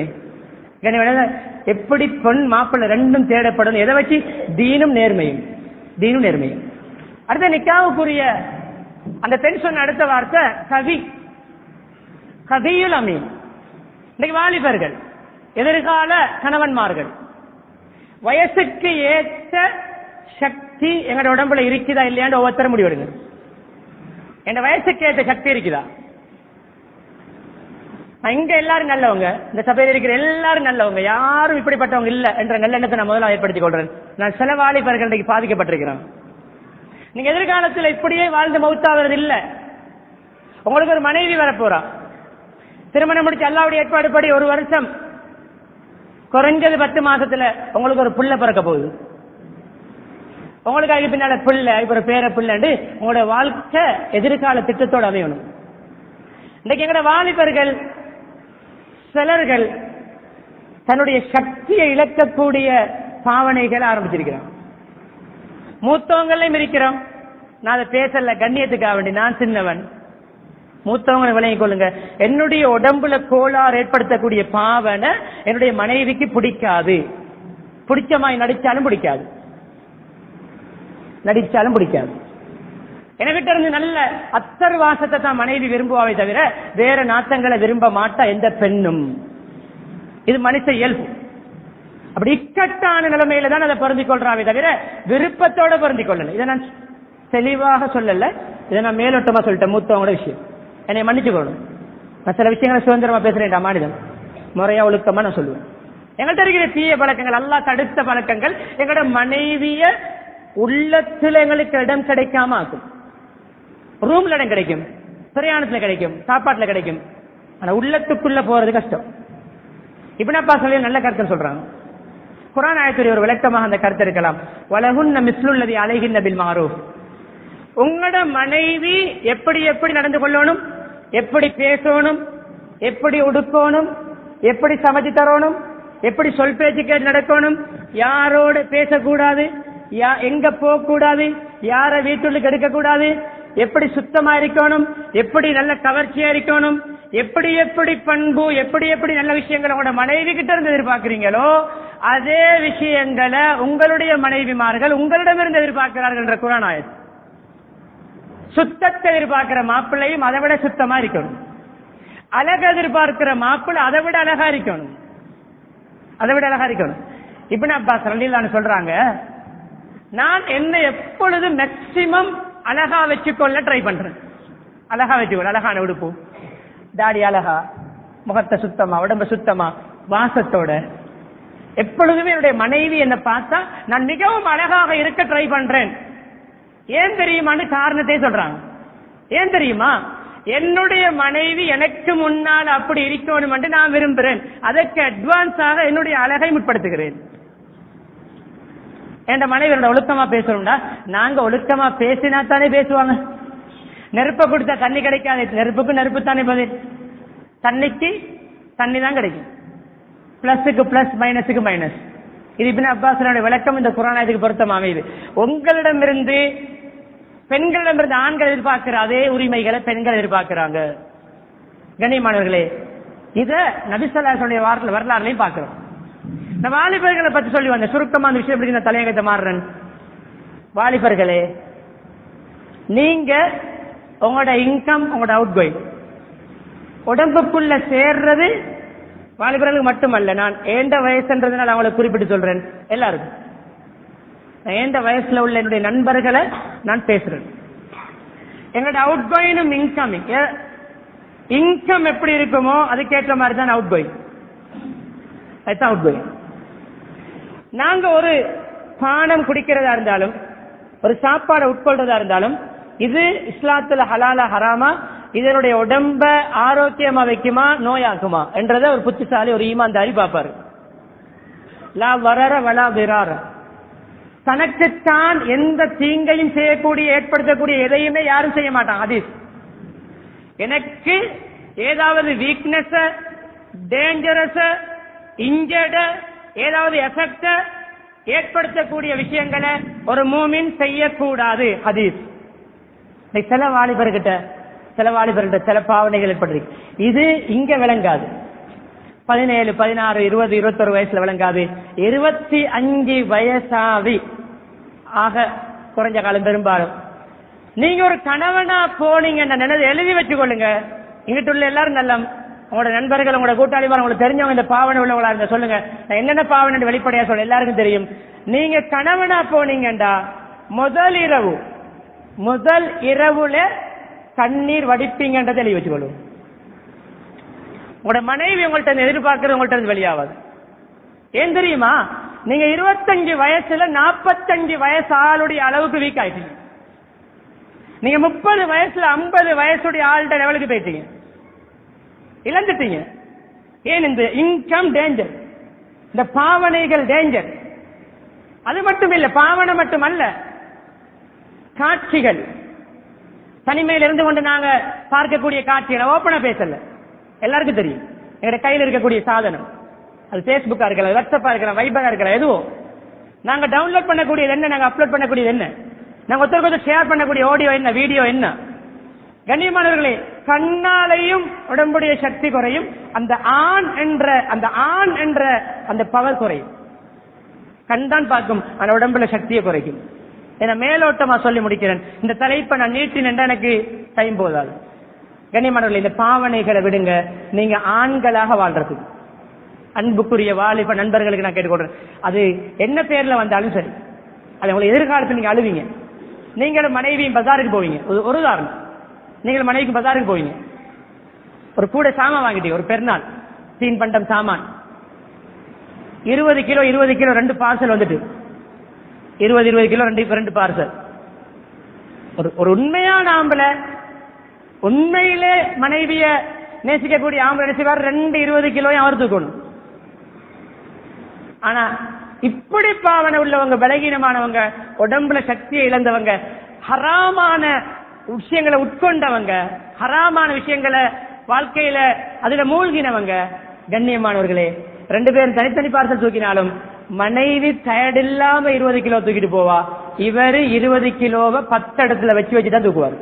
எப்படி பொன் மாப்பிள்ளை ரெண்டும் தேடப்படும் எதை வச்சு தீனும் நேர்மையும் தீனும் நேர்மையும் அடுத்த நிக்காவுக்குரிய அந்த பெண் சொன்ன அடுத்த வார்த்தை கவி கவியுல் அமீன் இன்னைக்கு வாலிபர்கள் எதிர்கால கணவன்மார்கள் வயசுக்கு ஏற்ற சக்தி எங்களோட உடம்புல இருக்குதா இல்லையான்னு ஒவ்வொருத்தரும் முடிவெடுங்க என் வயசுக்கு ஏற்ற சக்தி இருக்குதா இங்க எல்லாரும் நல்லவங்க இந்த சபையில் இருக்கிற எல்லாரும் நல்லவங்க யாரும் இப்படிப்பட்டவங்க இல்ல என்ற நல்லெண்ணத்தை நான் முதல்ல ஏற்படுத்திக் கொள்றேன் நான் சில வாலிபர்கள் இன்னைக்கு பாதிக்கப்பட்டிருக்கிறேன் நீங்க எதிர்காலத்தில் இப்படியே வாழ்ந்து மௌத்தாவது இல்ல உங்களுக்கு ஒரு மனைவி வரப்போறா திருமணம் முடிச்சு அல்லாவுடைய ஏற்பாடு படி ஒரு வருஷம் குறைஞ்சது பத்து மாசத்துல உங்களுக்கு ஒரு புள்ள பிறக்க போகுது உங்களுக்கு அதுக்கு பின்னால பிள்ளை இப்ப ஒரு பேர பிள்ளைண்டு உங்களோட வாழ்க்கை எதிர்கால திட்டத்தோடு அமையணும் இன்னைக்கு எங்கட வாலிபர்கள் சிலர்கள் தன்னுடைய சக்தியை இழக்கக்கூடிய பாவனைகளை ஆரம்பிச்சிருக்கிறான் மூத்தவங்களையும் இருக்கிறோம் நான் அதை பேசல கண்ணியத்துக்காக வேண்டி நான் சின்னவன் மூத்தவங்களை விளங்கிக் கொள்ளுங்க என்னுடைய உடம்புல கோளாறு ஏற்படுத்தக்கூடிய பாவனை என்னுடைய மனைவிக்கு பிடிக்காது பிடிச்சமாய் நடிச்சாலும் பிடிக்காது நடிச்சாலும் பிடிக்காது என்கிட்ட இருந்து நல்ல அத்தர் வாசத்தை தான் மனைவி விரும்புவாவே தவிர வேற நாட்டங்களை விரும்ப மாட்டா எந்த பெண்ணும் இது மனுஷ இயல்பு அப்படி இக்கட்டான நிலைமையில தான் அதை பொருந்திக் கொள்றாவே தவிர விருப்பத்தோட பொருந்திக் கொள்ளல இதை நான் தெளிவாக சொல்லல இதை நான் மேலோட்டமா சொல்லிட்டேன் மூத்தவங்களோட விஷயம் என்னை மன்னிச்சுக்கொள்ளணும் நான் சில விஷயங்களை சுதந்திரமா பேசுறேன் மாநிலம் முறையா ஒழுக்கமா நான் சொல்லுவேன் எங்கள்கிட்ட இருக்கிற தீய பழக்கங்கள் அல்லா தடுத்த பழக்கங்கள் எங்களோட மனைவிய உள்ளத்துல எங்களுக்கு இடம் கிடைக்காம ஆக்கும் ரூம்ல இடம் கிடைக்கும் பிரயாணத்துல கிடைக்கும் சாப்பாட்டுல கிடைக்கும் ஆனா உள்ளத்துக்குள்ள போறது கஷ்டம் இப்படிப்பா சொல்லி நல்ல கருத்து சொல்றாங்க குரான் ஆயத்துடைய ஒரு விளக்கமாக அந்த கருத்து இருக்கலாம் வலகுன்ன மிஸ்லுள்ளதி அலைகின்ற பில் மாரூஃப் உங்களோட மனைவி எப்படி எப்படி நடந்து கொள்ளணும் எப்படி பேசணும் எப்படி உடுக்கணும் எப்படி சமைச்சு தரணும் எப்படி சொல் பேச்சு கேட்டு நடக்கணும் யாரோடு பேசக்கூடாது யா- எங்க போக கூடாது யார வீட்டுள்ளுக்கு எடுக்க கூடாது எப்படி சுத்தமா இருக்கணும் எப்படி நல்ல கவர்ச்சியா இருக்கணும் எப்படி எப்படி பண்பு எப்படி எப்படி நல்ல விஷயங்களை உங்களோட மனைவி கிட்ட இருந்து எதிர்பார்க்கிறீங்களோ அதே விஷயங்களை உங்களுடைய மனைவிமார்கள் உங்களிடமிருந்து எதிர்பார்க்கிறார்கள் என்ற குரான் ஆயத்து சுத்தத்தை எதிர்பார்க்கிற மாப்பிள்ளையும் அதை விட சுத்தமா இருக்கணும் அழகு எதிர்பார்க்கிற மாப்பிள்ளை அதை விட அழகா இருக்கணும் அதை விட அழகா இருக்கணும் இப்ப அப்பாஸ் ரலிலான்னு சொல்றாங்க நான் என்ன எப்பொழுது மேக்சிமம் அழகா வச்சுக்கொள்ள ட்ரை பண்றேன் அழகா வச்சுக்கொள்ள அழகான உடுப்பு தாடி அழகா முகத்தை சுத்தமா உடம்ப சுத்தமா வாசத்தோட எப்பொழுதுமே என்னுடைய மனைவி என்ன பார்த்தா நான் மிகவும் அழகாக இருக்க ட்ரை பண்றேன் ஏன் தெரியுமான்னு காரணத்தை சொல்றாங்க ஏன் தெரியுமா என்னுடைய மனைவி எனக்கு முன்னால் அப்படி இருக்கணும் என்று நான் விரும்புகிறேன் அதற்கு அட்வான்ஸாக என்னுடைய அழகை முற்படுத்துகிறேன் என் மனைவியோட ஒழுக்கமா பேசணும்டா நாங்க ஒழுக்கமா பேசினா தானே பேசுவாங்க நெருப்ப கொடுத்தா தண்ணி கிடைக்காது நெருப்புக்கு நெருப்பு தானே பதில் தண்ணிக்கு தண்ணி தான் கிடைக்கும் பிளஸுக்கு பிளஸ் மைனஸுக்கு மைனஸ் இது இபின் அப்பாசனுடைய விளக்கம் இந்த குரானாயத்துக்கு பொருத்தம் அமையுது உங்களிடமிருந்து பெண்களிடமிருந்து ஆண்கள் எதிர்பார்க்கிற அதே உரிமைகளை பெண்கள் எதிர்பார்க்கிறாங்க கண்ணியமானவர்களே இத நபிசல்லாசனுடைய வாரத்தில் வரலாறுலையும் பார்க்கிறோம் இந்த வாலிபர்களை பத்தி சொல்லி வந்த சுருக்கமா அந்த விஷயம் எப்படி நான் தலையங்கத்தை மாறுறேன் வாலிபர்களே நீங்க உங்களோட இன்கம் உங்களோட அவுட் கோயிங் உடம்புக்குள்ள சேர்றது வாலிபர்களுக்கு மட்டுமல்ல நான் ஏண்ட வயசுன்றதுனால அவங்களை குறிப்பிட்டு சொல்றேன் எல்லாருக்கும் நான் ஏண்ட வயசுல உள்ள என்னுடைய நண்பர்களை நான் பேசுறேன் எங்களோட அவுட் கோயினும் இன்கமிங் இன்கம் எப்படி இருக்குமோ அதுக்கேற்ற மாதிரி தான் அவுட் கோயிங் அதுதான் அவுட் கோயிங் நாங்க ஒரு பானம் குடிக்கிறதா இருந்தாலும் ஒரு சாப்பாடை உட்கொள்றதா இருந்தாலும் இது இஸ்லாத்துல ஹலாலா ஹராமா இதனுடைய உடம்ப ஆரோக்கியமா வைக்குமா நோயாக்குமா என்றதை ஒரு புத்திசாலி ஒரு ஈமான்தாரி பார்ப்பாரு லா வரர வலா விரார தனக்குத்தான் எந்த தீங்கையும் செய்யக்கூடிய ஏற்படுத்தக்கூடிய எதையுமே யாரும் செய்ய மாட்டாங்க அதீஸ் எனக்கு ஏதாவது வீக்னஸ் டேஞ்சரஸ் இன்ஜர்டு ஏதாவது எஃபெக்ட் ஏற்படுத்தக்கூடிய விஷயங்களை ஒரு மூமின் செய்யக்கூடாது ஹதீஸ் இன்னைக்கு சில வாலிபர்கிட்ட சில வாலிபர்கிட்ட சில பாவனைகள் ஏற்பட்டிருக்கு இது இங்க விளங்காது பதினேழு பதினாறு இருபது இருபத்தொரு வயசுல விளங்காது இருபத்தி அஞ்சு வயசாவி ஆக குறைஞ்ச காலம் பெரும்பாலும் நீங்க ஒரு கணவனா போனீங்கன்னு நினைவு எழுதி வச்சுக்கொள்ளுங்க இங்கிட்ட உள்ள எல்லாரும் நல்ல உங்களோட நண்பர்கள் உங்களோட கூட்டாளிமார் உங்களுக்கு தெரிஞ்சவங்க இந்த பாவனை உள்ளவங்களா இருந்தா சொல்லுங்க நான் என்னென்ன பாவனை வெளிப்படையா சொல்ல எல்லாருக்கும் தெரியும் நீங்க கணவனா போனீங்கண்டா முதல் இரவு முதல் இரவுல கண்ணீர் வடிப்பீங்கன்றதை எழுதி வச்சுக்கொள்ளும் உங்களோட மனைவி உங்கள்ட்ட இருந்து எதிர்பார்க்கறது உங்கள்ட்ட இருந்து வெளியாகாது ஏன் தெரியுமா நீங்க இருபத்தஞ்சு வயசுல நாற்பத்தஞ்சு வயசு ஆளுடைய அளவுக்கு வீக் ஆயிட்டீங்க நீங்க முப்பது வயசுல ஐம்பது வயசுடைய ஆள்கிட்ட லெவலுக்கு போயிட்டீங்க இழந்துட்டீங்க ஏன் இந்த இன்கம் டேஞ்சர் இந்த பாவனைகள் டேஞ்சர் அது மட்டும் இல்ல பாவனை மட்டுமல்ல காட்சிகள் தனிமையில் இருந்து கொண்டு நாங்க பார்க்கக்கூடிய காட்சிகளை ஓப்பனா பேசல எல்லாருக்கும் தெரியும் எங்க கையில் இருக்கக்கூடிய சாதனம் அது பேஸ்புக்கா இருக்கலாம் வாட்ஸ்அப்பா இருக்கலாம் வைபரா இருக்கலாம் எதுவும் நாங்க டவுன்லோட் பண்ணக்கூடியது என்ன நாங்க அப்லோட் பண்ணக்கூடியது என்ன நாங்க ஒருத்தருக்கு ஒருத்தர் ஷேர் பண்ணக்கூடிய ஆடியோ என்ன வீடியோ என்ன கண்ணியமானவர்களே கண்ணாலையும் உடம்புடைய சக்தி குறையும் அந்த ஆண் என்ற அந்த ஆண் என்ற அந்த பவர் குறையும் கண் தான் பார்க்கும் அந்த உடம்புல சக்தியை குறைக்கும் என மேலோட்டமா சொல்லி முடிக்கிறேன் இந்த தலைப்பை நான் நீட்டி நின்ற எனக்கு டைம் போதாது கண்ணியமானவர்களே இந்த பாவனைகளை விடுங்க நீங்க ஆண்களாக வாழ்றது அன்புக்குரிய வாலிப நண்பர்களுக்கு நான் கேட்டுக்கொள்றேன் அது என்ன பேர்ல வந்தாலும் சரி அது உங்களுக்கு எதிர்காலத்தில் நீங்க அழுவீங்க நீங்களும் மனைவியும் பஜாருக்கு போவீங்க ஒரு ஒரு உதாரணம் நீங்கள் மனைவிக்கு பஜாருக்கு போவீங்க ஒரு கூட சாமான் வாங்கிட்டீங்க ஒரு பெருநாள் தீன் பண்டம் சாமான் இருபது கிலோ இருபது கிலோ ரெண்டு பார்சல் வந்துட்டு இருபது இருபது கிலோ ரெண்டு ரெண்டு பார்சல் ஒரு ஒரு உண்மையான ஆம்பளை உண்மையிலே மனைவிய நேசிக்கக்கூடிய ஆம்பளை நினைச்சுவார் ரெண்டு இருபது கிலோயும் அவர் தூக்கணும் ஆனா இப்படி பாவனை உள்ளவங்க பலகீனமானவங்க உடம்புல சக்தியை இழந்தவங்க ஹராமான விஷயங்களை உட்கொண்டவங்க ஹராமான விஷயங்களை வாழ்க்கையில அதுல மூழ்கினவங்க கண்ணியமானவர்களே ரெண்டு பேரும் தனித்தனி பார்சல் தூக்கினாலும் மனைவி டயர்ட் இல்லாம இருபது கிலோ தூக்கிட்டு போவா இவரு இருபது கிலோவை பத்து இடத்துல வச்சு வச்சுதான் தூக்குவார்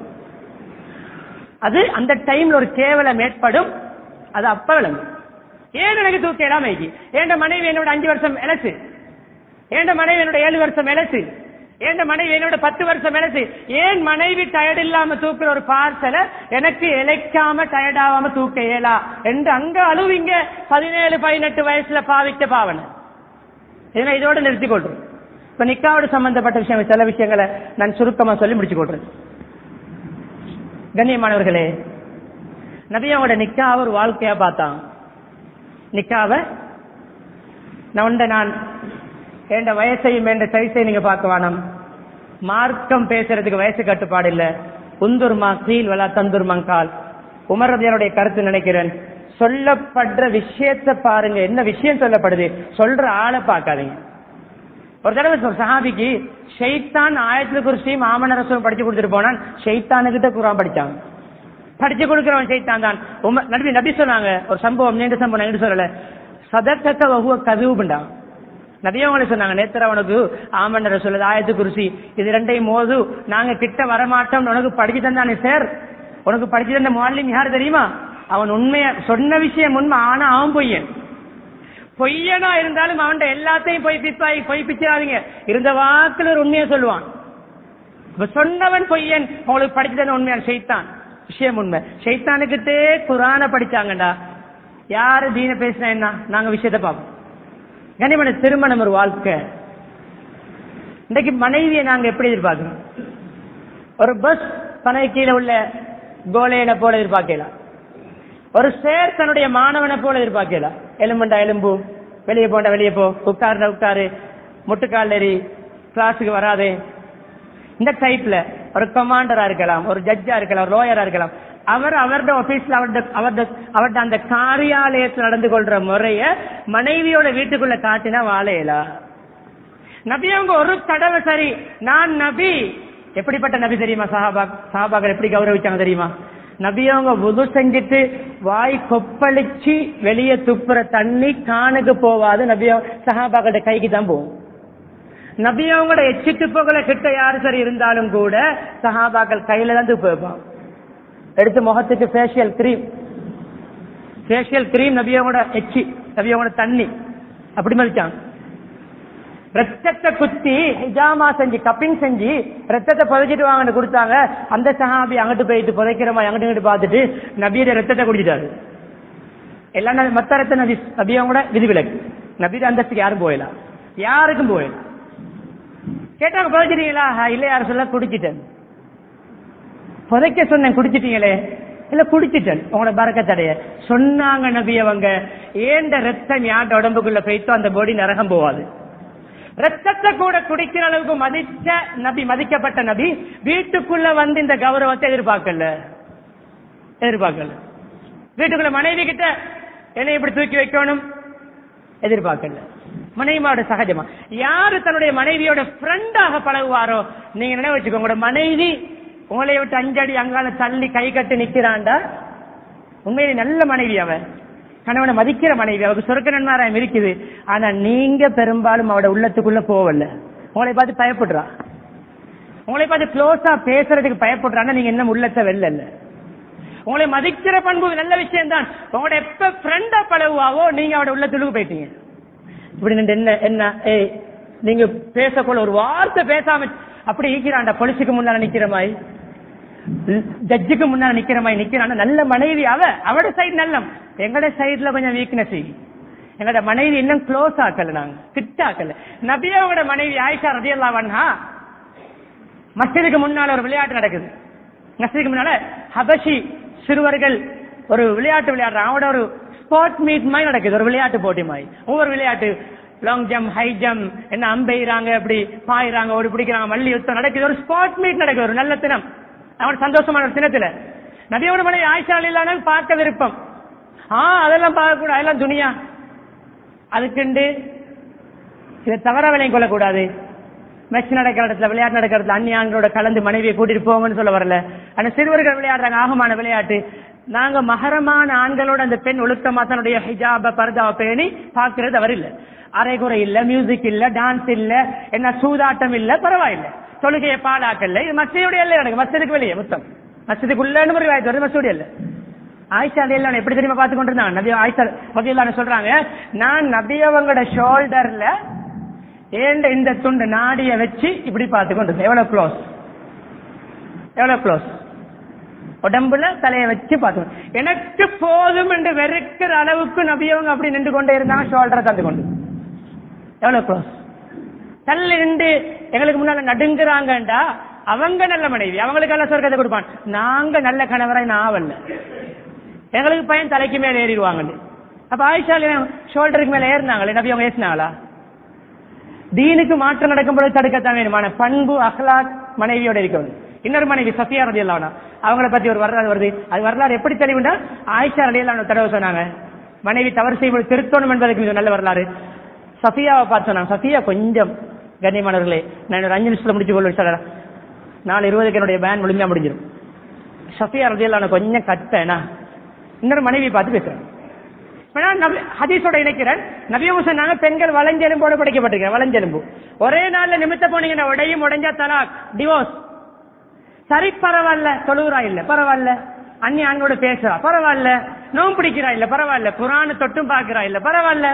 அது அந்த டைம்ல ஒரு கேவலம் ஏற்படும் அது அப்ப விளங்கும் ஏன் எனக்கு தூக்க இல்லாம ஏண்ட மனைவி என்னோட அஞ்சு வருஷம் இழச்சு ஏண்ட மனைவி என்னோட ஏழு வருஷம் இழச்சு ஏண்ட மனைவி என்னோட பத்து வருஷம் இழச்சு ஏன் மனைவி டயர்ட் இல்லாம தூக்குற ஒரு பார்சலை எனக்கு இழைக்காம டயர்ட் ஆகாம தூக்க இயலா என்று அங்க அழுவிங்க பதினேழு பதினெட்டு வயசுல பாவித்த பாவனை இதனை இதோட நிறுத்திக் கொள்றேன் இப்ப நிக்காவோட சம்பந்தப்பட்ட விஷயம் சில விஷயங்களை நான் சுருக்கமா சொல்லி முடிச்சு கொள்றேன் கண்ணியமானவர்களே நபியாவோட நிக்காவை ஒரு வாழ்க்கையா பார்த்தான் நிக்காவ நான் நான் என்ற வயசையும் என்ற சைஸையும் நீங்க பார்க்க வேணாம் மார்க்கம் பேசுறதுக்கு வயசு கட்டுப்பாடு இல்ல உந்துர்மா கீழ் வலா தந்துர்மங்கால் உமரதியனுடைய கருத்து நினைக்கிறேன் சொல்லப்படுற விஷயத்தை பாருங்க என்ன விஷயம் சொல்லப்படுது சொல்ற ஆளை பார்க்காதீங்க ஒரு தடவை ஒரு சஹாபிக்கு ஷெய்தான் ஆயத்துல குறிச்சி மாமன ரசம் படிச்சு கொடுத்துட்டு போனான் ஷெய்தானுகிட்ட குரான் படிச்சாங்க படிச்சு கொடுக்கிறவன் ஷெய்தான் தான் உம- நபி நபி சொன்னாங்க ஒரு சம்பவம் நீண்ட சம்பவம் நான் எங்கிட்ட சொல்லல சதக்கத்த வகுவ கதுவுண்டா நபியவங்களை சொன்னாங்க நேத்திர உனக்கு ஆமன்ன சொல்லுது ஆயத்து குருசி இது ரெண்டையும் மோது நாங்க கிட்ட வரமாட்டோம் உனக்கு படிச்சு தந்தானே சார் உனக்கு படிச்சு தந்த மாலிம் யார் தெரியுமா அவன் உண்மைய சொன்ன விஷயம் உண்மை ஆனா அவன் பொய்யன் பொய்யனா இருந்தாலும் அவன்கிட்ட எல்லாத்தையும் போய் பிப்பாய் பொய் பிச்சாதீங்க இருந்த வாக்குல ஒரு உண்மையை சொல்லுவான் இப்ப சொன்னவன் பொய்யன் உங்களுக்கு படிச்சு தந்த உண்மையான ஷைத்தான் விஷயம் உண்மை ஷைத்தானுக்கிட்டே குரான படிச்சாங்கடா யாரு தீன பேசினா என்ன நாங்க விஷயத்தை பார்ப்போம் கனிமன திருமணம் ஒரு வாழ்க்கை இன்னைக்கு மனைவியை நாங்க எப்படி எதிர்பார்க்கிறோம் ஒரு பஸ் பனை கீழே உள்ள கோலையனை போல எதிர்பார்க்கலாம் ஒரு சேர் தன்னுடைய மாணவனை போல எதிர்பார்க்கலாம் எலும்புண்டா எலும்பு வெளியே போண்டா வெளியே போ உட்காருடா உட்காரு முட்டுக்கால் எறி கிளாஸுக்கு வராதே இந்த டைப்ல ஒரு கமாண்டரா இருக்கலாம் ஒரு ஜட்ஜா இருக்கலாம் ஒரு லோயரா இருக்கலாம் அவர் அவருடைய ஆபீஸ்ல அவருடைய அவருடைய அவருடைய அந்த காரியாலயத்தில் நடந்து கொள்ற முறைய மனைவியோட வீட்டுக்குள்ள காட்டினா வாழையலா நபி அவங்க ஒரு தடவை சரி நான் நபி எப்படிப்பட்ட நபி தெரியுமா சஹாபா சஹாபாக்கள் எப்படி கௌரவிச்சாங்க தெரியுமா நபி அவங்க புது செஞ்சுட்டு வாய் கொப்பளிச்சு வெளியே துப்புற தண்ணி காணுக்கு போவாது நபி சஹாபாக்களோட கைக்கு தான் போகும் நபி அவங்களோட எச்சு துப்புகளை கிட்ட யாரு சரி இருந்தாலும் கூட சஹாபாக்கள் கையில தான் துப்பு வைப்பான் எடுத்து முகத்துக்கு ஃபேஷியல் கிரீம் ஃபேஷியல் கிரீம் நபி அவங்களோட எச்சி நபி அவங்களோட தண்ணி அப்படி மதிச்சாங்க ரத்தத்தை குத்தி ஹிஜாமா செஞ்சு கப்பிங் செஞ்சு ரத்தத்தை புதைச்சிட்டு வாங்கன்னு கொடுத்தாங்க அந்த சஹாபி அங்கிட்டு போயிட்டு புதைக்கிறமா அங்கிட்டு இங்கிட்டு பார்த்துட்டு நபியோட ரத்தத்தை குடிச்சிட்டாரு எல்லாம் நபி- மத்த ரத்த நபி நபி அவங்க விதிவிலக்கு நபியோட அந்தஸ்துக்கு யாரும் போயிடலாம் யாருக்கும் போயிடலாம் கேட்டாங்க புதைச்சிட்டீங்களா "ஆ, இல்ல யாரும் சொல்ல குடிச்சிட்டேன் புதைக்க சொன்னேன் குடிச்சிட்டீங்களே இல்ல குடிச்சிட்டேன் உங்களோட பறக்க தடைய சொன்னாங்க நபி அவங்க ஏண்ட ரத்தம் யார்ட உடம்புக்குள்ள போயிட்டோ அந்த பாடி நரகம் போவாது ரத்தத்தை கூட குடிக்கிற அளவுக்கு மதிச்ச நபி மதிக்கப்பட்ட நபி வீட்டுக்குள்ள வந்து இந்த கௌரவத்தை எதிர்பார்க்கல எதிர்பார்க்கல வீட்டுக்குள்ள மனைவி கிட்ட என்னை இப்படி தூக்கி வைக்கணும் எதிர்பார்க்கல மனைவியோட சகஜமா யாரு தன்னுடைய மனைவியோட ஃப்ரெண்டாக பழகுவாரோ நீங்க நினைவு வச்சுக்கோங்க உங்களோட மனைவி உங்களை விட்டு அஞ்சடி அங்கால தள்ளி கை கட்டி நிக்கிறான்டா உண்மையிலே நல்ல மனைவி அவன் கணவனை மதிக்கிற மனைவி அவருக்கு சொர்க்க நன்மாராயம் இருக்குது ஆனா நீங்க பெரும்பாலும் அவட உள்ளத்துக்குள்ள போவல உங்களை பார்த்து பயப்படுறா உங்களை பார்த்து க்ளோஸா பேசுறதுக்கு பயப்படுறான்னா நீங்க என்ன உள்ளத்தை வெல்ல உங்களை மதிக்கிற பண்பு நல்ல விஷயம் தான் உங்களோட எப்ப ஃப்ரெண்டா பழகுவாவோ நீங்க அவட உள்ளத்துக்கு போயிட்டீங்க இப்படி நின்று என்ன என்ன ஏய் நீங்க பேசக்குள்ள ஒரு வார்த்தை பேசாம அப்படி ஈக்கிறான்டா பொலிசுக்கு முன்னால நிக்கிற மாதிரி ஜட்ஜுக்கு முன்னால நிக்கிற மாதிரி நிக்கிறான் நல்ல மனைவி அவ அவட சைடு நல்லம் எங்கட சைடுல கொஞ்சம் வீக்னஸ் எங்களோட மனைவி இன்னும் க்ளோஸ் ஆக்கல நாங்க கிட்ட ஆக்கல நபியாவோட மனைவி ஆயிஷா ரதியல்லா வண்ணா மஸ்ஜிதுக்கு முன்னால ஒரு விளையாட்டு நடக்குது மஸ்ஜிதுக்கு முன்னால ஹபஷி சிறுவர்கள் ஒரு விளையாட்டு விளையாடுறாங்க அவங்களோட ஒரு ஸ்போர்ட் மீட் மாதிரி நடக்குது ஒரு விளையாட்டு போட்டி மாதிரி ஒவ்வொரு விளையாட்டு லாங் ஜம்ப் ஹை ஜம்ப் என்ன அம்பெய்றாங்க அப்படி பாயிறாங்க ஒரு பிடிக்கிறாங்க மல்லி யுத்தம் நடக்குது ஒரு ஸ்போர்ட் மீட் நடக்குது ஒரு நல்ல தினம் அவன் சந்தோஷமான ஒரு தினத்துல நபியோட மனைவி ஆயிஷா இல்லாமல் பார்க்க விருப்பம் ஆ அதெல்லாம் பார்க்க கூடாது அதெல்லாம் துணியா அதுக்குண்டு இதை தவற விலையும் கொள்ளக்கூடாது மேட்ச் நடக்கிற இடத்துல விளையாட்டு நடக்கிற இடத்துல அந்நிய ஆண்களோட கலந்து மனைவியை கூட்டிட்டு போங்கன்னு சொல்ல வரல ஆனா சிறுவர்கள் விளையாடுறாங்க ஆகமான விளையாட்டு நாங்க மகரமான ஆண்களோட அந்த பெண் ஒழுக்கமா தன்னுடைய ஹிஜாப பர்தாவை பேணி பாக்குறது அவர் இல்ல அரைகுறை இல்ல மியூசிக் இல்ல டான்ஸ் இல்ல என்ன சூதாட்டம் இல்ல பரவாயில்ல தொழுகையை பாடாக்கல்ல இது மசியுடைய இல்ல எனக்கு மஸ்ஜிதுக்கு வெளியே மொத்தம் மஸ்ஜிதுக்குள்ளன்னு ஒரு வாய்ப்பு வருது மசூடி இல்ல ஆயிஷா அதையெல்லாம் எப்படி தெரியுமா பார்த்து கொண்டிருந்தாங்க நபி ஆயிஷா பதிலான சொல்றாங்க நான் நபி அவங்களோட ஷோல்டர்ல ஏண்ட இந்த துண்டு நாடிய வச்சு இப்படி பார்த்து கொண்டு எவ்வளவு க்ளோஸ் எவ்வளவு க்ளோஸ் உடம்புல தலையை வச்சு பார்த்து எனக்கு போதும் என்று வெறுக்கிற அளவுக்கு நபியவங்க அப்படி நின்று கொண்டே இருந்தாங்க ஷோல்டரை தந்து கொண்டு எவ்வளவு க்ளோஸ் தள்ளி நின்று எங்களுக்கு முன்னால நடுங்குறாங்கண்டா அவங்க நல்ல மனைவி அவங்களுக்கு நல்ல சொர்க்கத்தை கொடுப்பான் நாங்க நல்ல கணவராய் நான் ஆவல்ல எங்களுக்கு பையன் தலைக்கு மேல ஏறிடுவாங்க அப்ப ஆயிஷா ஷோல்டருக்கு மேல ஏறினாங்களே நபி அவங்க ஏசினாங்களா தீனுக்கு மாற்றம் நடக்கும் பொழுது தடுக்கத்தான் வேணுமான பண்பு அஹ்லாக் மனைவியோட இருக்கணும் இன்னொரு மனைவி சஃபியா ரதி அல்லானா அவங்கள பத்தி ஒரு வரலாறு வருது அது வரலாறு எப்படி தெளிவுண்டா ஆயிஷா ரதி அல்லான தடவை சொன்னாங்க மனைவி தவறு செய்வது திருத்தணும் என்பதற்கு மிக நல்ல வரலாறு சஃபியாவை பார்த்து சொன்னாங்க சஃபியா கொஞ்சம் கண்ணியமானவர்களே நான் ஒரு அஞ்சு நிமிஷத்துல முடிச்சு கொள்ள சொல்றேன் நாலு இருபதுக்கு என்னுடைய பேன் முடிஞ்சா முடிஞ்சிடும் சஃபியா ரதி அல்லான கொஞ்சம் கட்டேனா இன்னொரு மனைவி பார்த்து பேசுறேன் ஹதீஸோட இணைக்கிறேன் நபியமு சொன்னாங்க பெண்கள் வளைஞ்செலும்போடு படைக்கப்பட்டிருக்க வளைஞ்செலும்பு ஒரே நாள்ல நிமித்த போனீங்கன்னா உடையும் உடைஞ்சா தலாக் டிவோர்ஸ் சரி பரவாயில்ல தொழுகிறா இல்ல பரவாயில்ல அந்நிய ஆண்களோட பேசுறா பரவாயில்ல நோம் பிடிக்கிறா இல்ல பரவாயில்ல குரான தொட்டும் பாக்குறா இல்ல பரவாயில்ல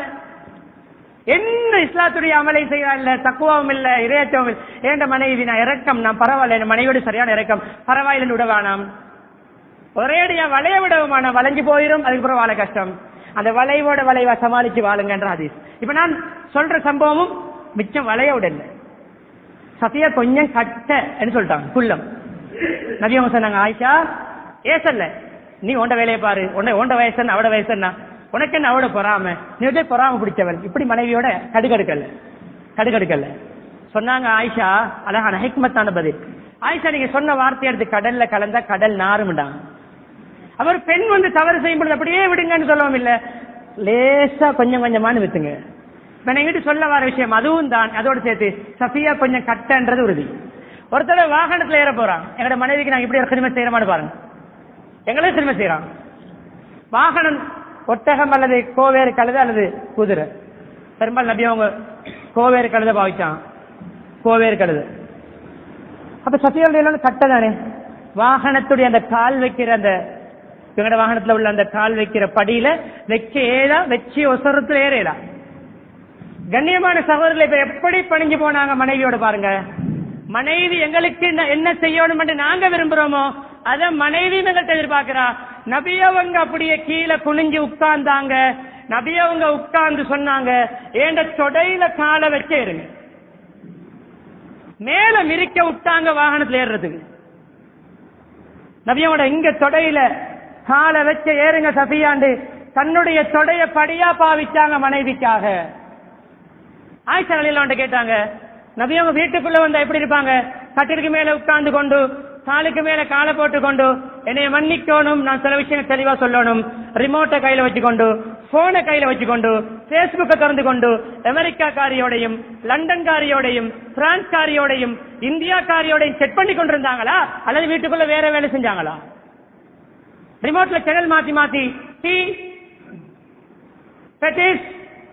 என்ன இஸ்லாத்துடைய அமலை செய்யறா இல்ல தக்குவாவும் இல்ல இரையச்சவும் இல்ல ஏண்ட மனைவி நான் இறக்கம் நான் பரவாயில்ல என் மனைவியோட சரியான இறக்கம் பரவாயில்ல விட வேணாம் ஒரேடியா வளைய விடவுமான வளைஞ்சு போயிரும் அதுக்கப்புறம் வாழ கஷ்டம் அந்த வளைவோட வளைவா சமாளிச்சு வாழுங்கன்ற ஹதீஸ் இப்ப நான் சொல்ற சம்பவமும் மிச்சம் வளைய விடல சஃபியா கொஞ்சம் கட்ட சொல்லிட்டாங்க குள்ளம் நபி அவங்க சொன்னாங்க ஆயிஷா ஏசல்ல நீ உண்ட வேலையை பாரு உண்ட உண்ட வயசு அவட வயசு என்ன உனக்கு என்ன அவட பொறாம நீ வந்து பொறாம பிடிச்சவன் இப்படி மனைவியோட கடுகடுக்கல்ல கடுகடுக்கல்ல சொன்னாங்க ஆயிஷா அழகான ஹெக்மத்தான பதில் ஆயிஷா நீங்க சொன்ன வார்த்தை எடுத்து கடல்ல கலந்தா கடல் நாருமிட்டாங்க அவர் பெண் வந்து தவறு செய்யும் பொழுது அப்படியே விடுங்கன்னு சொல்லவும் இல்ல லேசா கொஞ்சம் கொஞ்சமானு வித்துங்க இப்ப எங்கிட்ட சொல்ல வர விஷயம் அதுவும் தான் அதோட சேர்த்து சஃபியா கொஞ்சம் கட்டன்றது உறுதி ஒருத்தர் வாகனத்துல ஏற போறான் எங்களோட மனைவிக்கு நாங்க இப்படி ஒரு சிறுமை செய்யறோமான்னு பாருங்க எங்களே சிறுமை செய்யறான் வாகனம் ஒட்டகம் அல்லது கோவேறு கழுது அல்லது குதிரை பெரும்பாலும் நபி அவங்க கோவேறு கழுத பாவிச்சான் கோவேறு கழுது அப்ப சத்தியோட கட்ட தானே வாகனத்துடைய அந்த கால் வைக்கிற அந்த இவங்களோட வாகனத்துல உள்ள அந்த கால் வைக்கிற படியில வச்சு ஏதா வச்சு ஒசரத்துல ஏறலாம் கண்ணியமான சகோதரர்களை இப்ப எப்படி பணிஞ்சு போனாங்க மனைவியோட பாருங்க மனைவி எங்களுக்கு என்ன செய்யணும் என்று நாங்க விரும்புறோமோ அத மனைவி எங்கள்கிட்ட எதிர்பார்க்கிறா நபியவங்க அப்படியே கீழே குனிஞ்சு உட்கார்ந்தாங்க நபியவங்க உட்கார்ந்து சொன்னாங்க ஏண்ட தொடையில காலை வச்சு ஏறுங்க மேல மிரிக்க விட்டாங்க வாகனத்துல ஏறுறதுக்கு நபியோட இங்க தொடையில காலை வச்ச ஏறுங்க சஃபியாண்டு தன்னுடைய தொடைய படியா பாவிச்சாங்க மனைவிக்காக ஆயிஷா அலில கேட்டாங்க நபியவங்க வீட்டுக்குள்ள வந்தா எப்படி இருப்பாங்க கட்டிற்கு மேல உட்கார்ந்து கொண்டு காலுக்கு மேல காலை போட்டு கொண்டு என்னைய மன்னிக்கணும் நான் சில விஷயம் தெளிவா சொல்லணும் ரிமோட்டை கையில வச்சுக்கொண்டு போனை கையில வச்சுக்கொண்டு பேஸ்புக்கை திறந்து கொண்டு அமெரிக்கா காரியோடையும் லண்டன் காரியோடையும் பிரான்ஸ் காரியோடையும் இந்தியா காரியோடையும் செக் பண்ணி கொண்டிருந்தாங்களா அல்லது வீட்டுக்குள்ள வேற வேலை செஞ்சாங்களா ரிமோட்ல சேனல் மாத்தி மாத்தி tea patties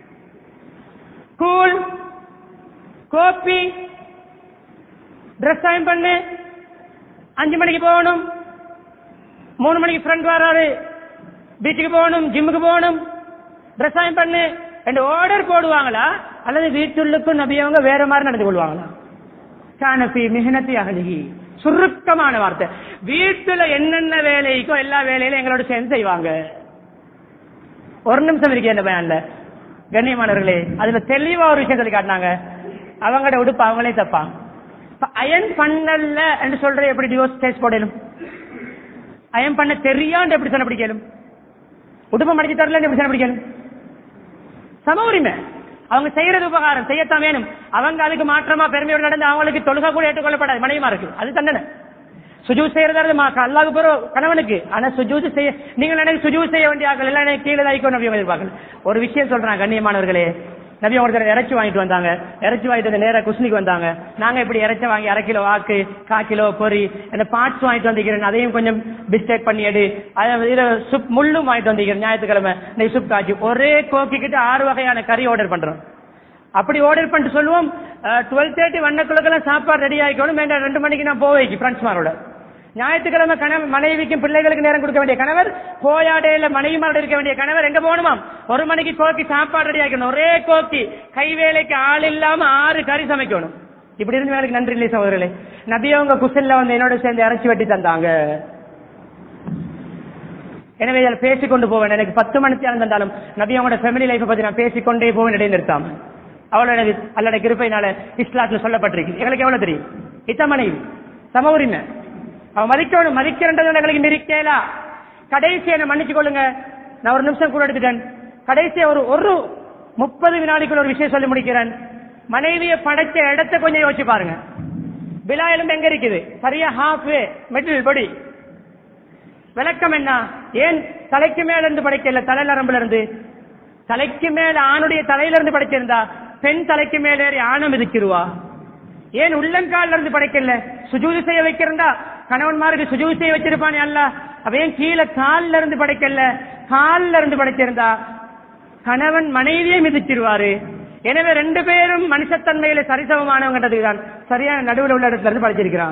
cool coffee dress time பண்ணு அஞ்சு மணிக்கு போகணும் மூணு மணிக்கு ஃப்ரெண்ட் வராரு பீச்சுக்கு போகணும் ஜிம்முக்கு போகணும் ட்ரெஸ் டைம் பண்ணு ரெண்டு ஆர்டர் போடுவாங்களா அல்லது வீட்டுள்ளுக்கும் நபியவங்க வேற மாதிரி நடந்து கொள்வாங்களா கானபி மிகனத்தி அகலிகி சுருக்கமான வார்த்தை வீட்டுல என்னென்ன வேலைக்கோ எல்லா வேலையிலும் எங்களோட சேர்ந்து செய்வாங்க ஒரு நிமிஷம் இருக்கு என்ன பயன்ல கண்ணியமானவர்களே அதுல தெளிவா ஒரு விஷயம் சொல்லி காட்டினாங்க அவங்களோட உடுப்பு அவங்களே தப்பாங்க அயன் பண்ணல என்று சொல்ற எப்படி டிவோர்ஸ் கேஸ் போடலும் அயன் பண்ண தெரியாண்டு எப்படி சொன்ன பிடிக்கலும் உடுப்பு மடிச்சு தரல எப்படி சொன்ன பிடிக்கலும் சம உரிமை அவங்க செய்யறது உபகாரம் செய்யத்தான் வேணும் அவங்க அதுக்கு மாற்றமா பெருமையோடு நடந்து அவங்களுக்கு தொழுகை கூட ஏற்றுக்கொள்ளப்படாது மனைவிமா இருக்கு அது தண்டனை சுஜூத் செய்யறது அல்லாஹ் பிறகு கணவனுக்கு ஆனா சுஜூத் செய்ய நீங்க நினைக்க சுஜூத் செய்ய வேண்டிய ஆக்கள் எல்லாம் எனக்கு கீழே தாய்க்கோ நபி எதிர்பார்க்கல ஒரு விஷயம் சொல்றாங்க கண்ணியமானவர்களே நபி ஒருத்தர் இறைச்சி வாங்கிட்டு வந்தாங்க இறைச்சி வாங்கிட்டு வந்து நேரா குஸ்னிக்கு வந்தாங்க நாங்க இப்படி இறைச்சி வாங்கி அரை கிலோ வாக்கு கா கிலோ பொரி அந்த பார்ட்ஸ் வாங்கிட்டு வந்திருக்கிறேன் அதையும் கொஞ்சம் பிஸ்டேக் பண்ணி எடு அதை இதுல சுப் முள்ளும் வாங்கிட்டு வந்திருக்கிறேன் ஞாயிற்றுக்கிழமை இந்த சுப் காய்ச்சி ஒரே கோக்கிக்கிட்டு ஆறு வகையான கறி ஆர்டர் பண்றோம் அப்படி ஆர்டர் பண்ணிட்டு சொல்லுவோம் twelve thirty one o'clock சாப்பாடு ரெடி ஆகிக்கணும் வேண்டாம் ரெண்டு மணிக்கு நான் போவேக்கு ஃப்ரெண்ட்ஸ்மாரோட ஞாயிற்றுக்கிழமை கணவன் மனைவிக்கும் பிள்ளைகளுக்கு நேரம் கொடுக்க வேண்டிய கணவர் போயாடையில மனைவிமாரோட இருக்க வேண்டிய கணவர் எங்க போகணுமாம் ஒரு மணிக்கு கோக்கி சாப்பாடு ரெடி ஆக்கணும் ஒரே கோக்கி கை வேலைக்கு ஆள் இல்லாம ஆறு கறி சமைக்கணும் இப்படி இருந்து வேலைக்கு நன்றி இல்லை சகோதரர்களே நபி அவங்க குசல்ல வந்து என்னோட சேர்ந்து இறைச்சி வெட்டி தந்தாங்க எனவே இதில் பேசிக்கொண்டு போவேன் எனக்கு பத்து மணிக்கு தந்தாலும் நபி அவங்களோட ஃபேமிலி லைஃப் பத்தி நான் பேசிக்கொண்டே போவேன் இடையே நிறுத்தாம அவ்வளவு எனக்கு அல்லட கிருப்பையினால இஸ்லாத்துல சொல்லப்பட்டிருக்கு எங்களுக்கு எவ்வளவு தெரியும் இத்த மனைவி சம உரிமை அவன் மதிக்கணும் மதிக்கிறன்றது எங்களுக்கு நிற்கலா கடைசி என்ன மன்னிச்சு கொள்ளுங்க நான் ஒரு நிமிஷம் கூட எடுத்துட்டேன் கடைசி ஒரு ஒரு முப்பது வினாடிக்குள்ள ஒரு விஷயம் சொல்லி முடிக்கிறேன் மனைவியை படைச்ச இடத்தை கொஞ்சம் யோசிச்சு பாருங்க விழா எலும்பு எங்க இருக்குது சரியா ஹாஃப் வே மிடில் பொடி விளக்கம் என்ன ஏன் தலைக்கு மேல இருந்து படைக்கல தலை நரம்புல இருந்து தலைக்கு மேல ஆணுடைய தலையில இருந்து படைச்சிருந்தா பெண் தலைக்கு மேல ஏறி ஆணம் மிதிச்சிருவா ஏன் உள்ளங்கால்ல இருந்து படைக்கல சுஜூதி செய்ய வைக்கிறதா கணவன்மாருக்கு சுஜூதி செய்ய வச்சிருப்பானே அல்ல அவ ஏன் கீழே கால்ல இருந்து படைக்கல கால்ல இருந்து படைச்சிருந்தா கணவன் மனைவியை மிதிச்சிருவாரு எனவே ரெண்டு பேரும் மனுஷத்தன்மையில சரிசமமானவங்கிறதுக்கு தான் சரியான நடுவில் உள்ள இடத்துல இருந்து படைச்சிருக்கிறான்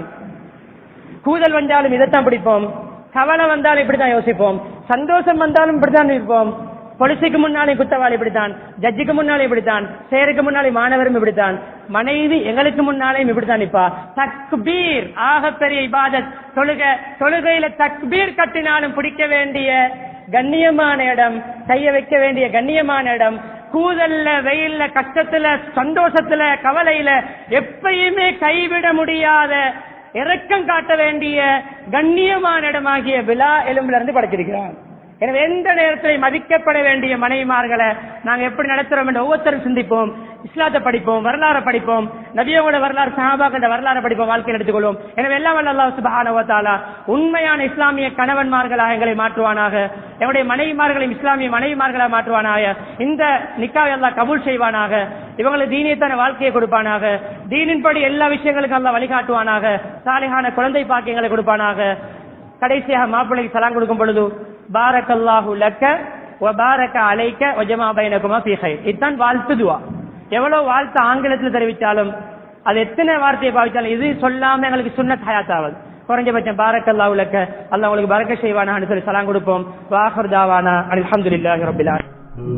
கூதல் வந்தாலும் இதைத்தான் பிடிப்போம் கவலை வந்தாலும் இப்படித்தான் யோசிப்போம் சந்தோஷம் வந்தாலும் இப்படித்தான் இருப்போம் பொலிசுக்கு முன்னாலே குத்தவாளி இப்படித்தான் ஜட்ஜுக்கு முன்னாலே இப்படித்தான் சேருக்கு முன்னாலே மாணவரும் இப்படித்தான் மனைவி எங்களுக்கு முன்னாலேயும் இப்படித்தான் நிப்பா தக்பீர் ஆக பெரிய இபாதத் தொழுக தொழுகையில தக்பீர் கட்டினாலும் பிடிக்க வேண்டிய கண்ணியமான இடம் கைய வைக்க வேண்டிய கண்ணியமான இடம் கூதல்ல வெயில்ல கஷ்டத்துல சந்தோஷத்துல கவலையில எப்பயுமே கைவிட முடியாத இரக்கம் காட்ட வேண்டிய கண்ணியமான இடமாகிய விழா எலும்புல இருந்து படைச்சிருக்கிறான் எனவே எந்த நேரத்தில் மதிக்கப்பட வேண்டிய மனைவிமார்களை நாங்க எப்படி நடத்துறோம் என்று ஒவ்வொருத்தரும் சிந்திப்போம் இஸ்லாத்தை படிப்போம் வரலாறு படிப்போம் நபியோட வரலாறு சஹாபாக்கின்ற வரலாறு படிப்போம் வாழ்க்கையில் எடுத்துக்கொள்வோம் எனவே எல்லாம் வல்ல அல்லாஹ் சுப்ஹானஹு வ தஆலா உண்மையான இஸ்லாமிய கணவன்மார்களாக எங்களை மாற்றுவானாக எங்களுடைய மனைவிமார்களையும் இஸ்லாமிய மனைவிமார்களாக மாற்றுவானாக இந்த நிக்காவை அல்லாஹ் கபூல் செய்வானாக இவங்களுக்கு தீனியத்தான வாழ்க்கையை கொடுப்பானாக தீனின்படி எல்லா விஷயங்களுக்கும் அல்லாஹ் வழிகாட்டுவானாக சாலிகான குழந்தை பாக்கியங்களை கொடுப்பானாக கடைசியாக மாப்பிள்ளைக்கு சலாம் கொடுக்கும் பொழுது பாரக்கல்லாஹு லக்க வ பாரக அலைக்க வஜமா பைனகுமா ஃபீ கைர் இதுதான் வாழ்த்து துவா எவ்வளவு வாழ்த்து ஆங்கிலத்தில் தெரிவித்தாலும் அது எத்தனை வார்த்தையை பாவித்தாலும் இது சொல்லாம எங்களுக்கு சுன்னத் ஹயாத் ஆகுது குறைஞ்சபட்சம் பாரக்கல்லாஹு லக்க அல்லாஹ் உங்களுக்கு பரக்க செய்வானான்னு சொல்லி சலாம் கொடுப்போம் வாஹர் தாவானா அல்ஹம்துலில்லாஹி ரப்பில் ஆலமீன்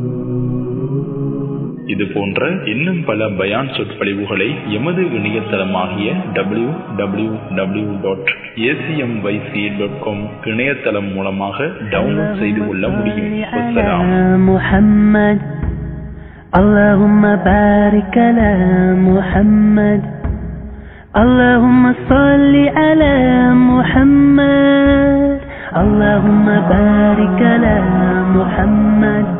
இது போன்ற இன்னும் பல பயான் சொற்பொழிவுகளை எமது இணையதளமாகிய W W W dot A C M Y C dot com இணையதளம் மூலமாக டவுன்லோட் செய்து கொள்ள முடியும் வசலாம் محمد اللهم بارك على محمد اللهم صل على محمد اللهم بارك على محمد